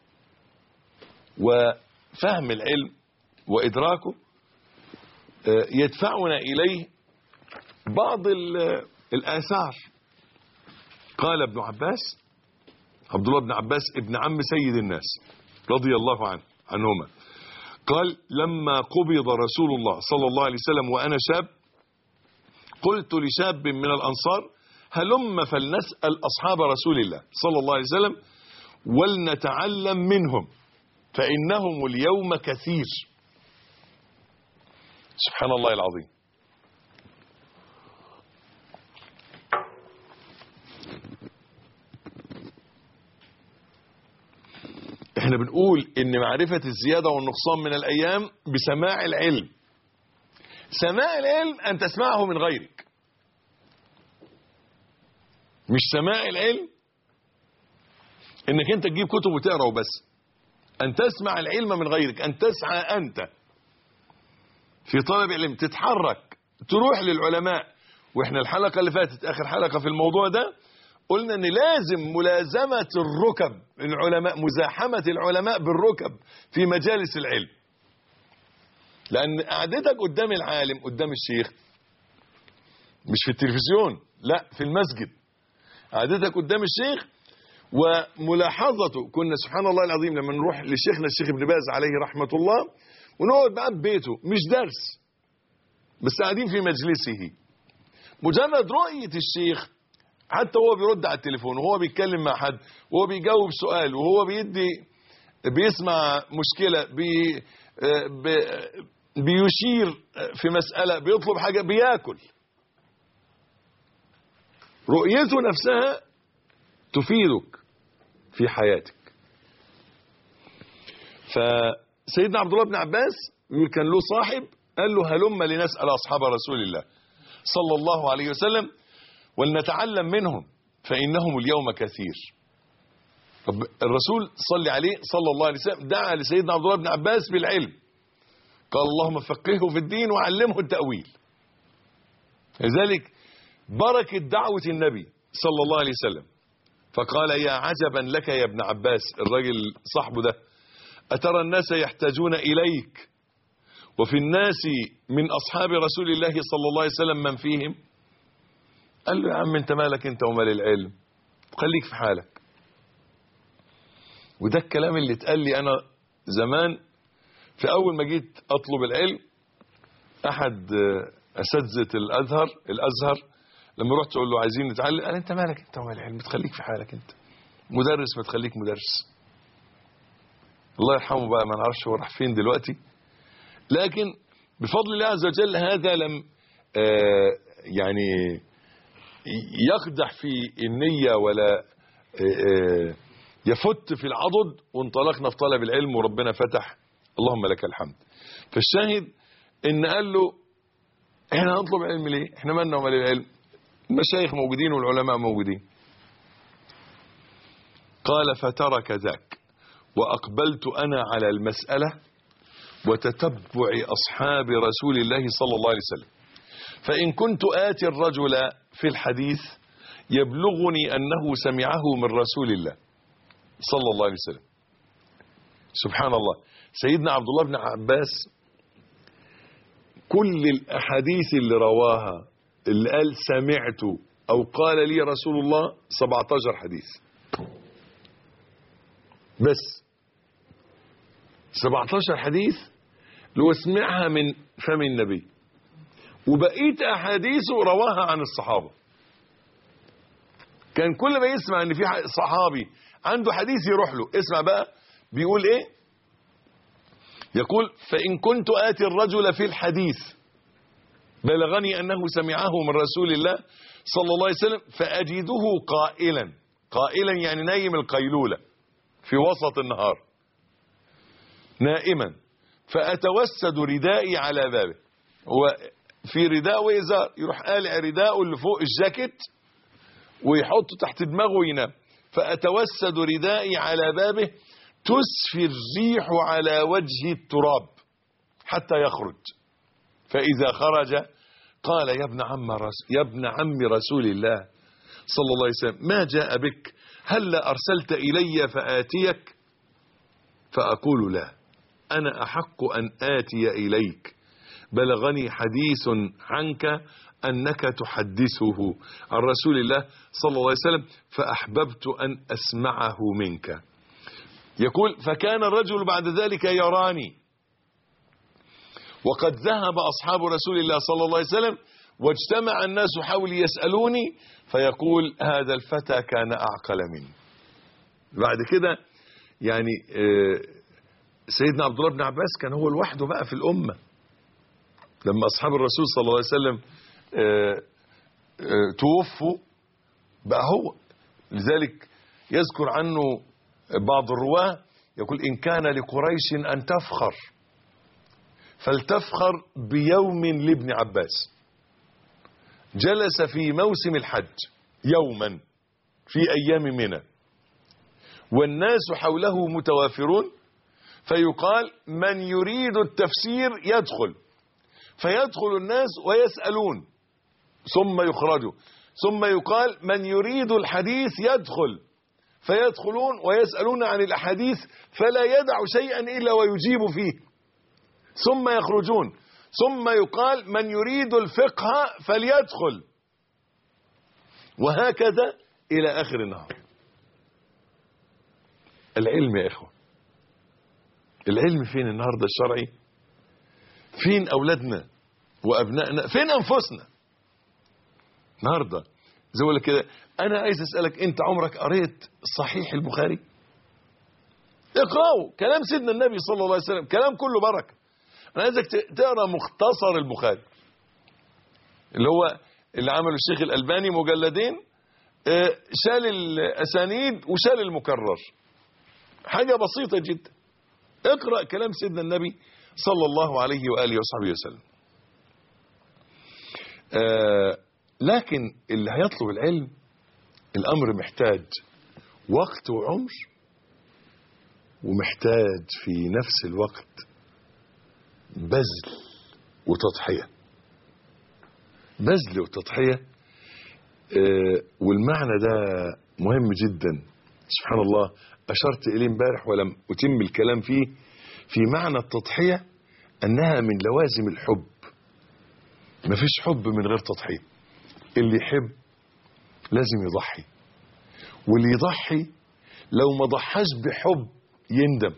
وفهم العلم وإدراكه آه، يدفعنا إليه بعض ال- الآثار قال ابن عباس عبد الله بن عباس ابن عم سيد الناس رضي الله عنه عنهما قال لما قبض رسول الله صلى الله عليه وسلم وأنا شاب قلت لشاب من الأنصار هلم فلنسأل أصحاب رسول الله صلى الله عليه وسلم ولنتعلم منهم فإنهم اليوم كثير سبحان الله العظيم احنا بنقول ان معرفة الزيادة والنقصان من الايام بسماع العلم سماع العلم ان تسمعه من غيرك مش سماع العلم انك انت تجيب كتب وتقرا وبس ان تسمع العلم من غيرك ان تسعى انت في طلب العلم تتحرك تروح للعلماء واحنا الحلقه اللي فاتت اخر حلقه في الموضوع ده قلنا ان لازم ملازمه الركب العلماء مزاحمه العلماء بالركب في مجالس العلم لان قعدتك قدام العالم قدام الشيخ مش في التلفزيون لا في المسجد قعدتك قدام الشيخ وملاحظته كنا سبحان الله العظيم لما نروح لشيخنا الشيخ ابن باز عليه رحمة الله ونقعد معاه في بيته مش درس بس قاعدين في مجلسه مجرد رؤية الشيخ حتى هو بيرد على التليفون وهو بيتكلم مع حد وهو بيجاوب سؤال وهو بيدي بيسمع مشكلة بي بي بيشير في مسألة بيطلب حاجة بياكل رؤيته نفسها تفيدك في حياتك فسيدنا عبد الله بن عباس يقول كان له صاحب قال له هلم لنسأل أصحاب رسول الله صلى الله عليه وسلم ولنتعلم منهم فإنهم اليوم كثير طب الرسول صلى عليه صلى الله عليه وسلم دعا لسيدنا عبد الله بن عباس بالعلم قال اللهم فقهه في الدين وعلمه التأويل لذلك بركة دعوة النبي صلى الله عليه وسلم فقال يا عجبا لك يا ابن عباس الراجل صاحبه ده أترى الناس يحتاجون إليك وفي الناس من أصحاب رسول الله صلى الله عليه وسلم من فيهم قال له يا عم انت مالك انت ومال العلم خليك في حالك وده الكلام اللي اتقال لي انا زمان في اول ما جيت اطلب العلم احد اساتذه الازهر الازهر لما رحت اقول له عايزين نتعلم قال انت مالك انت ومال العلم تخليك في حالك انت مدرس ما تخليك مدرس الله يرحمه بقى ما نعرفش هو راح فين دلوقتي لكن بفضل الله عز وجل هذا لم آه يعني يقدح في النية ولا آه يفت في العضد وانطلقنا في طلب العلم وربنا فتح اللهم لك الحمد فالشاهد ان قال له احنا هنطلب علم ليه احنا مالنا ومال العلم المشايخ موجودين والعلماء موجودين قال فترك ذاك وأقبلت أنا على المسألة وتتبع أصحاب رسول الله صلى الله عليه وسلم فإن كنت آتي الرجل في الحديث يبلغني أنه سمعه من رسول الله صلى الله عليه وسلم سبحان الله سيدنا عبد الله بن عباس كل الأحاديث اللي رواها اللي قال سمعت أو قال لي رسول الله 17 حديث بس 17 حديث لو سمعها من فم النبي وبقية أحاديثه رواها عن الصحابة كان كل ما يسمع ان في صحابي عنده حديث يروح له اسمع بقى بيقول ايه يقول فإن كنت آتي الرجل في الحديث بلغني أنه سمعه من رسول الله صلى الله عليه وسلم فأجده قائلا قائلا يعني نايم القيلولة في وسط النهار نائما فأتوسد ردائي على بابه هو في رداء وإزار يروح قالع رداءه اللي فوق الجاكيت ويحطه تحت دماغه وينام فأتوسد ردائي على بابه تسفي الريح على وجه التراب حتى يخرج فإذا خرج قال يا ابن عم رس يا ابن عم رسول الله صلى الله عليه وسلم ما جاء بك هل أرسلت إلي فآتيك فأقول لا أنا أحق أن آتي إليك بلغني حديث عنك أنك تحدثه عن رسول الله صلى الله عليه وسلم فأحببت أن أسمعه منك يقول فكان الرجل بعد ذلك يراني وقد ذهب أصحاب رسول الله صلى الله عليه وسلم واجتمع الناس حولي يسألوني فيقول هذا الفتى كان أعقل مني بعد كده يعني سيدنا عبد الله بن عباس كان هو لوحده بقى في الأمة لما أصحاب الرسول صلى الله عليه وسلم توفوا بقى هو لذلك يذكر عنه بعض الرواه يقول إن كان لقريش أن تفخر فلتفخر بيوم لابن عباس جلس في موسم الحج يوما في أيام منى والناس حوله متوافرون فيقال من يريد التفسير يدخل فيدخل الناس ويسألون ثم يخرجوا ثم يقال من يريد الحديث يدخل فيدخلون ويسألون عن الأحاديث فلا يدع شيئا إلا ويجيب فيه ثم يخرجون ثم يقال من يريد الفقه فليدخل وهكذا إلى آخر النهار العلم يا إخوة العلم فين النهاردة الشرعي فين أولادنا وأبنائنا فين أنفسنا النهاردة زي ما كده أنا عايز أسألك أنت عمرك قريت صحيح البخاري اقرأوا كلام سيدنا النبي صلى الله عليه وسلم كلام كله بركة أنا عايزك تقرأ مختصر البخاري اللي هو اللي عمله الشيخ الألباني مجلدين شال الأسانيد وشال المكرر حاجة بسيطة جدا اقرأ كلام سيدنا النبي صلى الله عليه وآله وصحبه وسلم آه لكن اللي هيطلب العلم الأمر محتاج وقت وعمر ومحتاج في نفس الوقت بذل وتضحية بذل وتضحية آه والمعنى ده مهم جدا سبحان الله أشرت إليه امبارح ولم أتم الكلام فيه في معنى التضحية أنها من لوازم الحب مفيش حب من غير تضحية اللي يحب لازم يضحي واللي يضحي لو ما ضحاش بحب يندم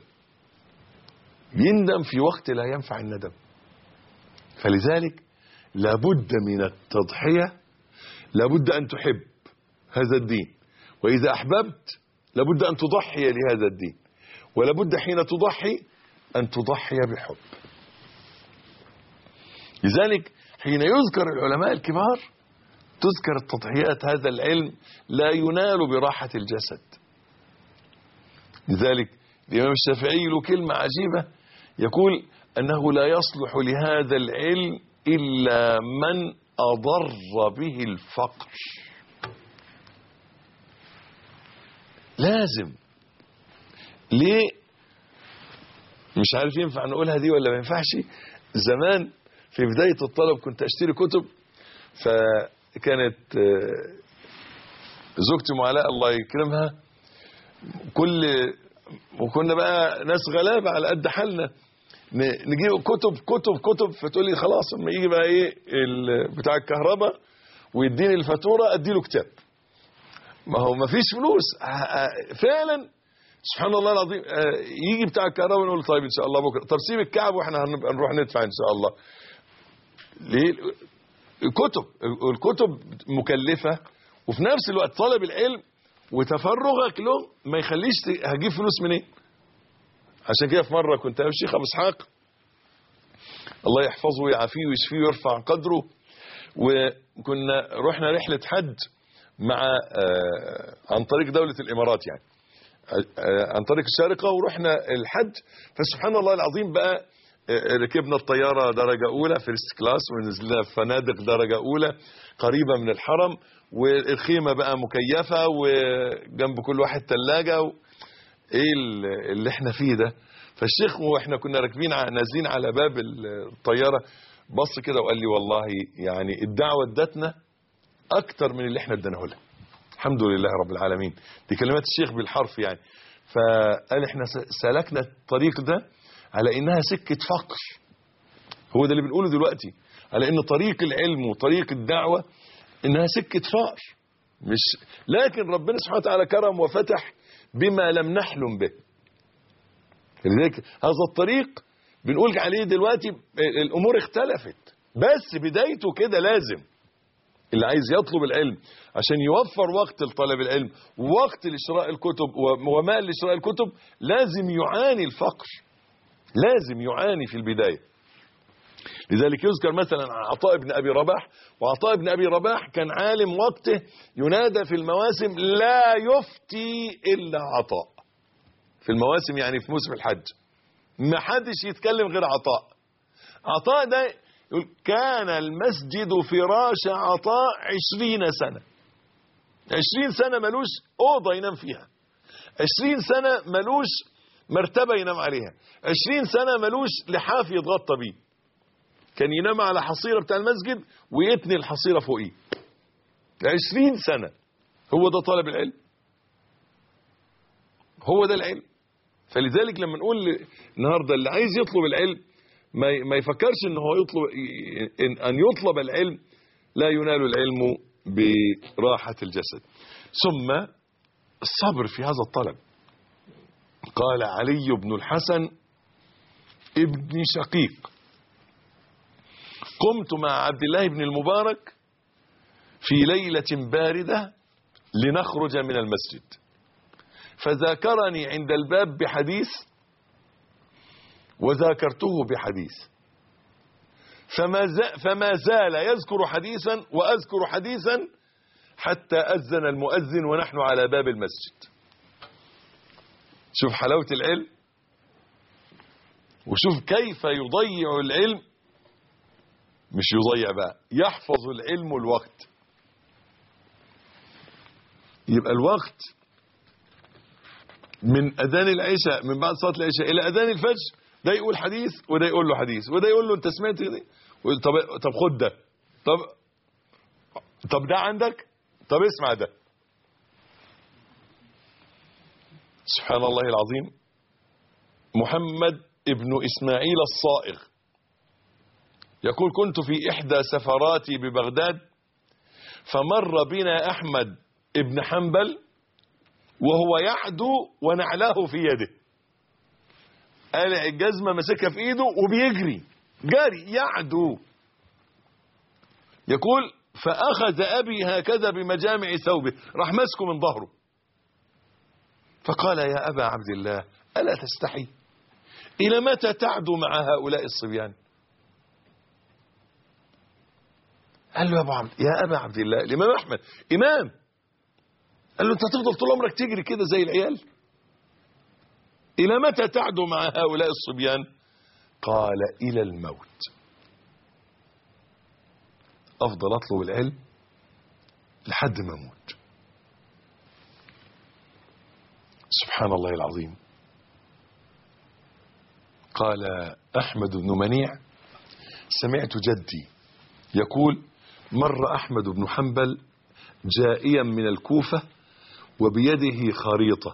يندم في وقت لا ينفع الندم فلذلك لابد من التضحية لابد أن تحب هذا الدين وإذا أحببت لابد أن تضحي لهذا الدين ولابد حين تضحي أن تضحي بحب لذلك حين يذكر العلماء الكبار تذكر التضحيات هذا العلم لا ينال براحة الجسد لذلك الإمام الشافعي له كلمة عجيبة يقول أنه لا يصلح لهذا العلم إلا من أضر به الفقر لازم ليه مش عارف ينفع نقولها دي ولا ما ينفعش زمان في بداية الطلب كنت أشتري كتب فكانت آه، زوجتي معلاء الله يكرمها كل وكنا بقى ناس غلابة على قد حالنا ن- نجيب كتب كتب كتب فتقول لي خلاص لما يجي بقى ايه ال- بتاع الكهرباء ويديني الفاتوره اديله كتاب ما هو ما فيش فلوس ه- ه- فعلا سبحان الله العظيم آه، يجي بتاع الكهرباء نقول طيب ان شاء الله بكره طب سيب الكعب واحنا هنبقى نروح ندفع ان شاء الله ليه الكتب الكتب مكلفه وفي نفس الوقت طلب العلم وتفرغك له ما يخليش ت- هجيب فلوس منين عشان كده في مره كنت انا والشيخ ابو اسحاق الله يحفظه ويعافيه ويشفيه ويرفع قدره وكنا رحنا رحله حج مع آه، عن طريق دوله الامارات يعني آه، عن طريق الشارقه ورحنا الحج فسبحان الله العظيم بقى آه، ركبنا الطياره درجه اولى فيرست كلاس ونزلنا في فنادق درجه اولى قريبه من الحرم والخيمه بقى مكيفه وجنب كل واحد ثلاجه و... ايه ال- اللي احنا فيه ده فالشيخ واحنا كنا راكبين ع- نازلين على باب الطياره بص كده وقال لي والله يعني الدعوه ادتنا اكتر من اللي احنا اديناه لها الحمد لله رب العالمين دي كلمات الشيخ بالحرف يعني فقال احنا س- سلكنا الطريق ده على انها سكه فقر هو ده اللي بنقوله دلوقتي على ان طريق العلم وطريق الدعوه انها سكه فقر مش لكن ربنا سبحانه وتعالى كرم وفتح بما لم نحلم به لذلك هذا الطريق بنقول عليه دلوقتي الامور اختلفت بس بدايته كده لازم اللي عايز يطلب العلم عشان يوفر وقت لطلب العلم ووقت لشراء الكتب ومال لشراء الكتب لازم يعاني الفقر لازم يعاني في البداية لذلك يذكر مثلا عن عطاء بن أبي رباح وعطاء بن أبي رباح كان عالم وقته ينادى في المواسم لا يفتي إلا عطاء في المواسم يعني في موسم الحج ما حدش يتكلم غير عطاء عطاء ده يقول كان المسجد فراش عطاء عشرين سنة عشرين سنة ملوش أوضة ينام فيها عشرين سنة ملوش مرتبة ينام عليها عشرين سنة ملوش لحاف يتغطى بيه كان ينام على حصيرة بتاع المسجد ويتني الحصيرة فوقيه عشرين سنة هو ده طالب العلم هو ده العلم فلذلك لما نقول النهارده اللي عايز يطلب العلم ما ما يفكرش ان هو يطلب إن ان يطلب العلم لا ينال العلم براحة الجسد ثم الصبر في هذا الطلب قال علي بن الحسن ابن شقيق قمت مع عبد الله بن المبارك في ليلة باردة لنخرج من المسجد فذاكرني عند الباب بحديث وذاكرته بحديث فما زال, فما زال يذكر حديثا وأذكر حديثا حتى أذن المؤذن ونحن على باب المسجد شوف حلاوة العلم وشوف كيف يضيع العلم مش يضيع بقى يحفظ العلم الوقت يبقى الوقت من اذان العشاء من بعد صلاه العشاء الى اذان الفجر ده يقول حديث وده يقول له حديث وده يقول له انت سمعت دي ويقول طب طب خد ده طب طب ده عندك طب اسمع ده سبحان الله العظيم محمد ابن إسماعيل الصائغ يقول كنت في إحدى سفراتي ببغداد فمر بنا أحمد ابن حنبل وهو يعدو ونعله في يده قالع الجزمة مسكها في ايده وبيجري جاري يعدو يقول فأخذ أبي هكذا بمجامع ثوبه راح مسكه من ظهره فقال يا أبا عبد الله ألا تستحي إلى متى تعدو مع هؤلاء الصبيان قال له يا أبو عبد يا أبا عبد الله الإمام أحمد إمام قال له أنت هتفضل طول عمرك تجري كده زي العيال إلى متى تعدو مع هؤلاء الصبيان قال إلى الموت أفضل أطلب العلم لحد ما أموت سبحان الله العظيم قال أحمد بن منيع سمعت جدي يقول مر أحمد بن حنبل جائيا من الكوفة وبيده خريطة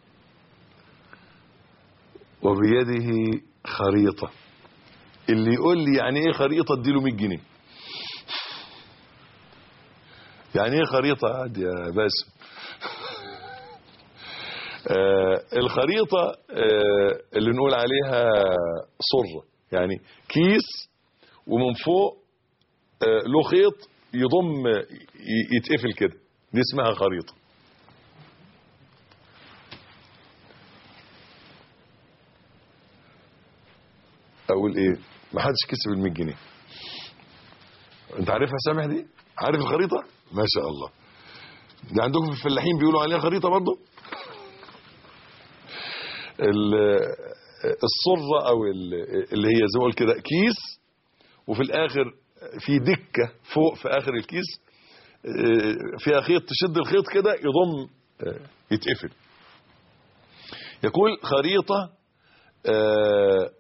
وبيده خريطة اللي يقول لي يعني ايه خريطة اديله 100 جنيه يعني ايه خريطة عاد يا باسم آه الخريطة آه اللي نقول عليها صرة يعني كيس ومن فوق آه له خيط يضم ي- يتقفل كده دي اسمها خريطة اقول ايه ما حدش كسب ال 100 جنيه انت عارفها سامح دي عارف الخريطة ما شاء الله دي عندكم في الفلاحين بيقولوا عليها خريطة برضه ال- الصرة او ال- اللي هي زي ما اقول كده كيس وفي الاخر في دكة فوق في اخر الكيس آه، فيها خيط تشد الخيط كده يضم آه، يتقفل يقول خريطة آه،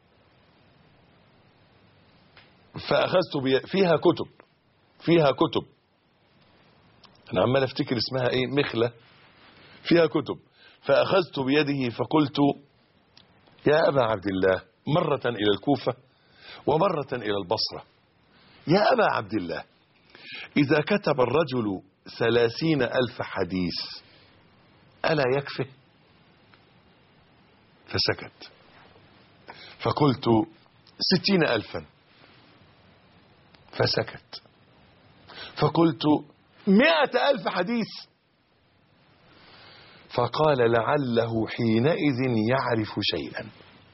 فأخذت بي... فيها كتب فيها كتب أنا عمال أفتكر اسمها إيه مخلة فيها كتب فأخذت بيده فقلت يا أبا عبد الله مرة إلى الكوفة ومرة إلى البصرة يا أبا عبد الله إذا كتب الرجل ثلاثين ألف حديث ألا يكفه فسكت فقلت ستين ألفا فسكت فقلت مئة ألف حديث فقال لعله حينئذ يعرف شيئا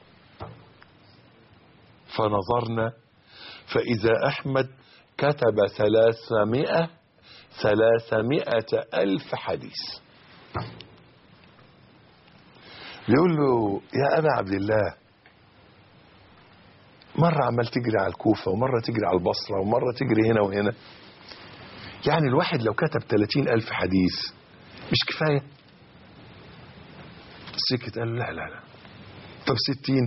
فنظرنا فإذا أحمد كتب ثلاثمائة ثلاثمائة ألف حديث يقول له يا أبا عبد الله مرة عمال تجري على الكوفة ومرة تجري على البصرة ومرة تجري هنا وهنا يعني الواحد لو كتب 30 ألف حديث مش كفاية سكت قال له لا لا لا طب 60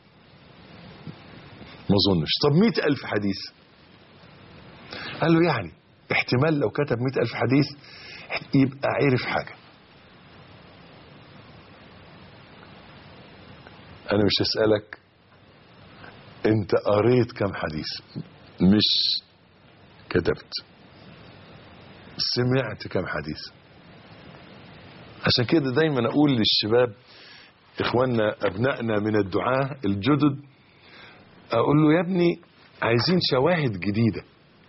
ما اظنش طب 100 ألف حديث قال له يعني احتمال لو كتب 100 ألف حديث يبقى عرف حاجة أنا مش هسألك أنت قريت كم حديث مش كتبت سمعت كم حديث عشان كده دايما أقول للشباب إخواننا أبنائنا من الدعاة الجدد أقول له يا ابني عايزين شواهد جديدة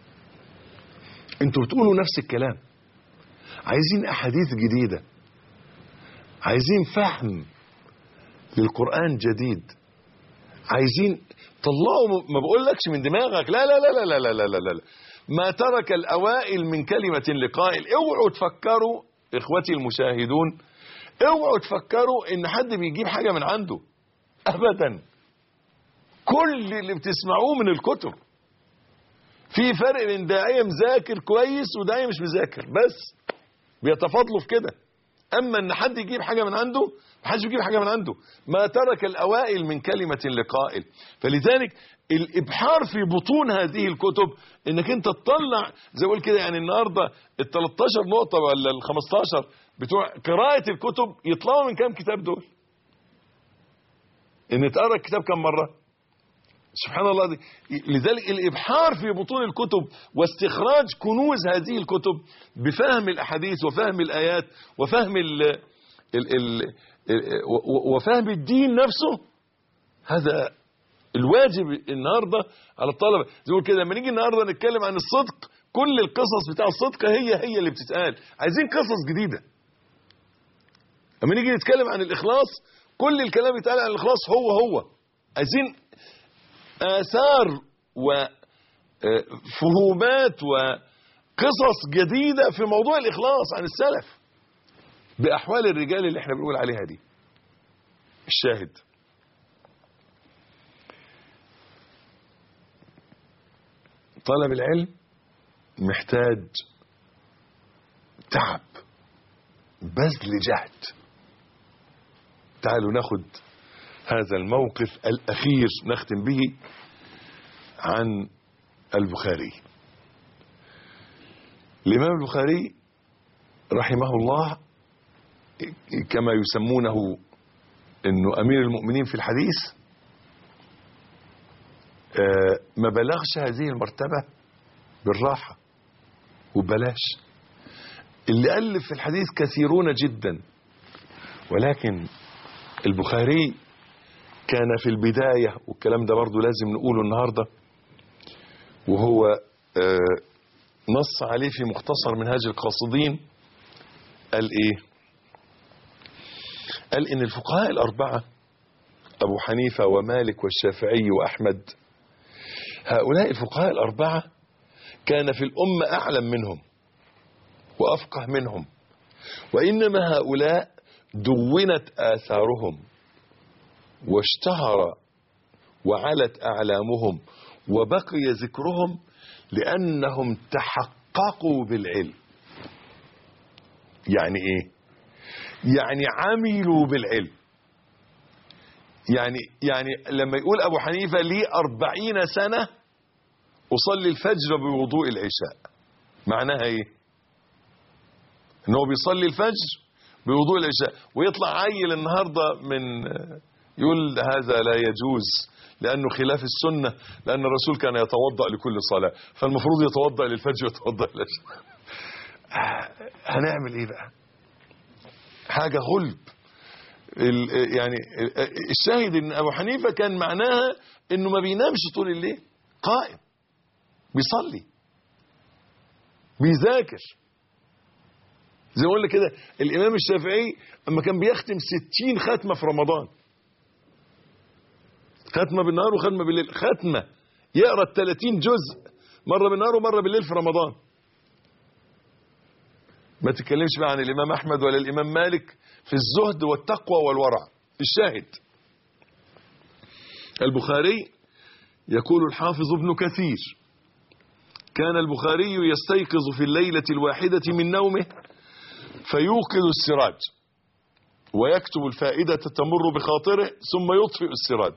انتوا بتقولوا نفس الكلام عايزين أحاديث جديدة عايزين فهم للقرآن جديد عايزين طلعوا ما بقولكش من دماغك لا لا لا لا لا لا لا لا لا ما ترك الأوائل من كلمة لقائل اوعوا تفكروا إخوتي المشاهدون اوعوا تفكروا إن حد بيجيب حاجة من عنده أبدا كل اللي بتسمعوه من الكتب في فرق بين داعية مذاكر كويس وداعية مش مذاكر بس بيتفاضلوا في كده اما ان حد يجيب حاجه من عنده محدش بيجيب حاجه من عنده ما ترك الاوائل من كلمه لقائل فلذلك الابحار في بطون هذه الكتب انك انت تطلع زي ما بقول كده يعني النهارده ال 13 نقطه ولا ال 15 بتوع قراءة الكتب يطلعوا من كام كتاب دول ان تقرا الكتاب كم مرة سبحان الله دي. لذلك الإبحار في بطون الكتب واستخراج كنوز هذه الكتب بفهم الأحاديث وفهم الآيات وفهم ال ال ال ال وفهم الدين نفسه هذا الواجب النهاردة على الطلبة زي ما كده لما نيجي النهاردة نتكلم عن الصدق كل القصص بتاع الصدق هي هي اللي بتتقال عايزين قصص جديدة لما نيجي نتكلم عن الإخلاص كل الكلام بيتقال عن الإخلاص هو هو عايزين آثار وفهومات وقصص جديدة في موضوع الإخلاص عن السلف بأحوال الرجال اللي احنا بنقول عليها دي الشاهد طلب العلم محتاج تعب بذل جهد تعالوا ناخد هذا الموقف الأخير نختم به عن البخاري الإمام البخاري رحمه الله كما يسمونه انه امير المؤمنين في الحديث ما بلغش هذه المرتبة بالراحة وبلاش اللي ألف في الحديث كثيرون جدا ولكن البخاري كان في البداية والكلام ده برضو لازم نقوله النهاردة وهو نص عليه في مختصر منهاج القاصدين قال ايه قال ان الفقهاء الاربعة ابو حنيفة ومالك والشافعي واحمد هؤلاء الفقهاء الاربعة كان في الامة اعلم منهم وافقه منهم وانما هؤلاء دونت اثارهم واشتهر وعلت اعلامهم وبقي ذكرهم لانهم تحققوا بالعلم يعني ايه يعني عملوا بالعلم يعني يعني لما يقول ابو حنيفه لي أربعين سنه اصلي الفجر بوضوء العشاء معناها ايه ان هو بيصلي الفجر بوضوء العشاء ويطلع عيل النهارده من يقول هذا لا يجوز لانه خلاف السنه لان الرسول كان يتوضا لكل صلاه فالمفروض يتوضا للفجر ويتوضا للعشاء هنعمل ايه بقى حاجة غلب يعني الشاهد ان ابو حنيفة كان معناها انه ما بينامش طول الليل قائم بيصلي بيذاكر زي ما قلنا كده الامام الشافعي اما كان بيختم ستين ختمة في رمضان ختمة بالنهار وختمة بالليل ختمة يقرأ الثلاثين جزء مرة بالنهار ومرة بالليل في رمضان ما تتكلمش بقى عن الإمام أحمد ولا الإمام مالك في الزهد والتقوى والورع الشاهد البخاري يقول الحافظ ابن كثير كان البخاري يستيقظ في الليلة الواحدة من نومه فيوقظ السراج ويكتب الفائدة تمر بخاطره ثم يطفئ السراج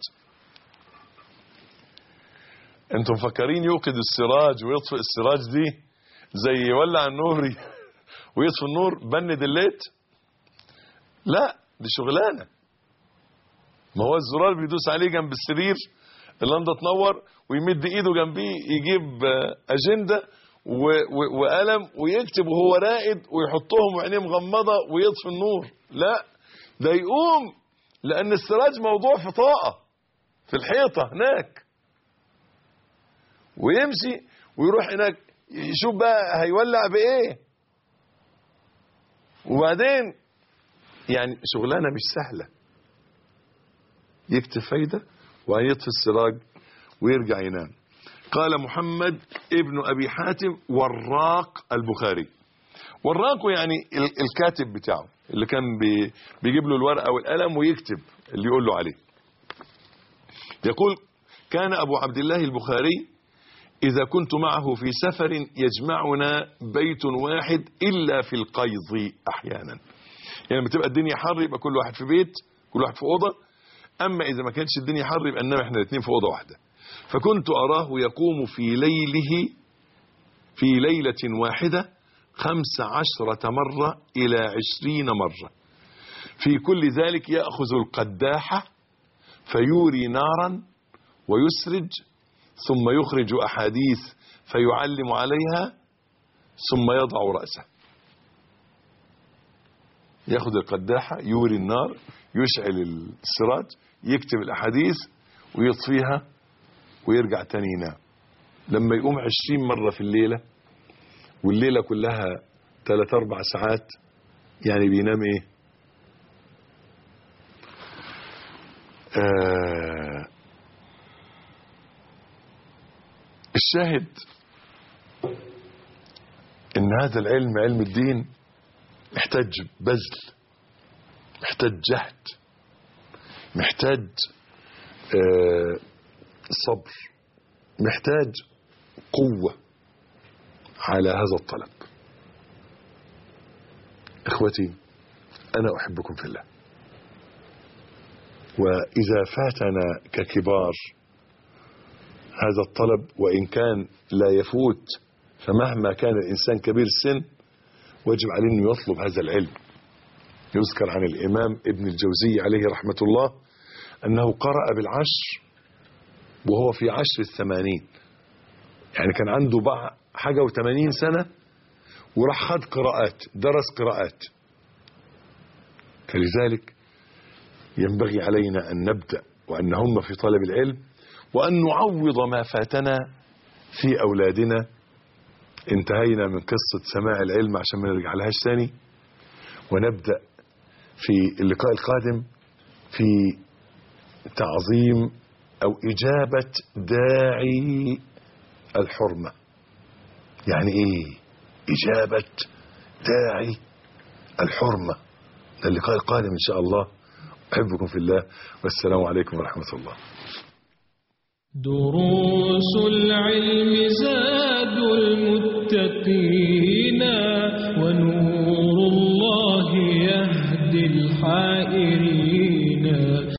انتم مفكرين يوقظ السراج ويطفئ السراج دي زي يولع النور ويطفي النور بند الليت لا دي شغلانه ما هو الزرار بيدوس عليه جنب السرير اللمضه تنور ويمد ايده جنبيه يجيب اجنده وقلم ويكتب وهو راقد ويحطهم وعينيه مغمضه ويطفي النور لا ده يقوم لان السراج موضوع في طاقه في الحيطه هناك ويمشي ويروح هناك يشوف بقى هيولع بايه وبعدين يعني شغلانه مش سهله يكتب فايده ويطفي السراج ويرجع ينام قال محمد ابن ابي حاتم وراق البخاري وراقه يعني الكاتب بتاعه اللي كان بي بيجيب له الورقه والقلم ويكتب اللي يقول له عليه يقول كان ابو عبد الله البخاري إذا كنت معه في سفر يجمعنا بيت واحد إلا في القيظ أحيانا يعني لما تبقى الدنيا حر يبقى كل واحد في بيت كل واحد في أوضة أما إذا ما كانش الدنيا حر يبقى إنما إحنا الاثنين في أوضة واحدة فكنت أراه يقوم في ليله في ليلة واحدة خمس عشرة مرة إلى عشرين مرة في كل ذلك يأخذ القداحة فيوري نارا ويسرج ثم يخرج أحاديث فيعلم عليها ثم يضع رأسه ياخذ القداحة يوري النار يشعل السراج يكتب الأحاديث ويطفيها ويرجع تاني ينام لما يقوم عشرين مرة في الليلة والليلة كلها ثلاث أربع ساعات يعني بينام إيه آه الشاهد ان هذا العلم علم الدين محتاج بذل محتاج جهد محتاج آه صبر محتاج قوة على هذا الطلب اخوتي انا احبكم في الله واذا فاتنا ككبار هذا الطلب وان كان لا يفوت فمهما كان الانسان كبير السن واجب عليه انه يطلب هذا العلم يذكر عن الامام ابن الجوزي عليه رحمه الله انه قرأ بالعشر وهو في عشر الثمانين يعني كان عنده بقى حاجة وثمانين سنة وراح خد قراءات درس قراءات فلذلك ينبغي علينا أن نبدأ وأن نهم في طلب العلم وأن نعوض ما فاتنا في أولادنا انتهينا من قصة سماع العلم عشان ما نرجع لهاش تاني ونبدأ في اللقاء القادم في تعظيم أو إجابة داعي الحرمة يعني إيه إجابة داعي الحرمة ده اللقاء القادم إن شاء الله أحبكم في الله والسلام عليكم ورحمة الله دروس العلم زاد المتقين ونور الله يهدي الحائرين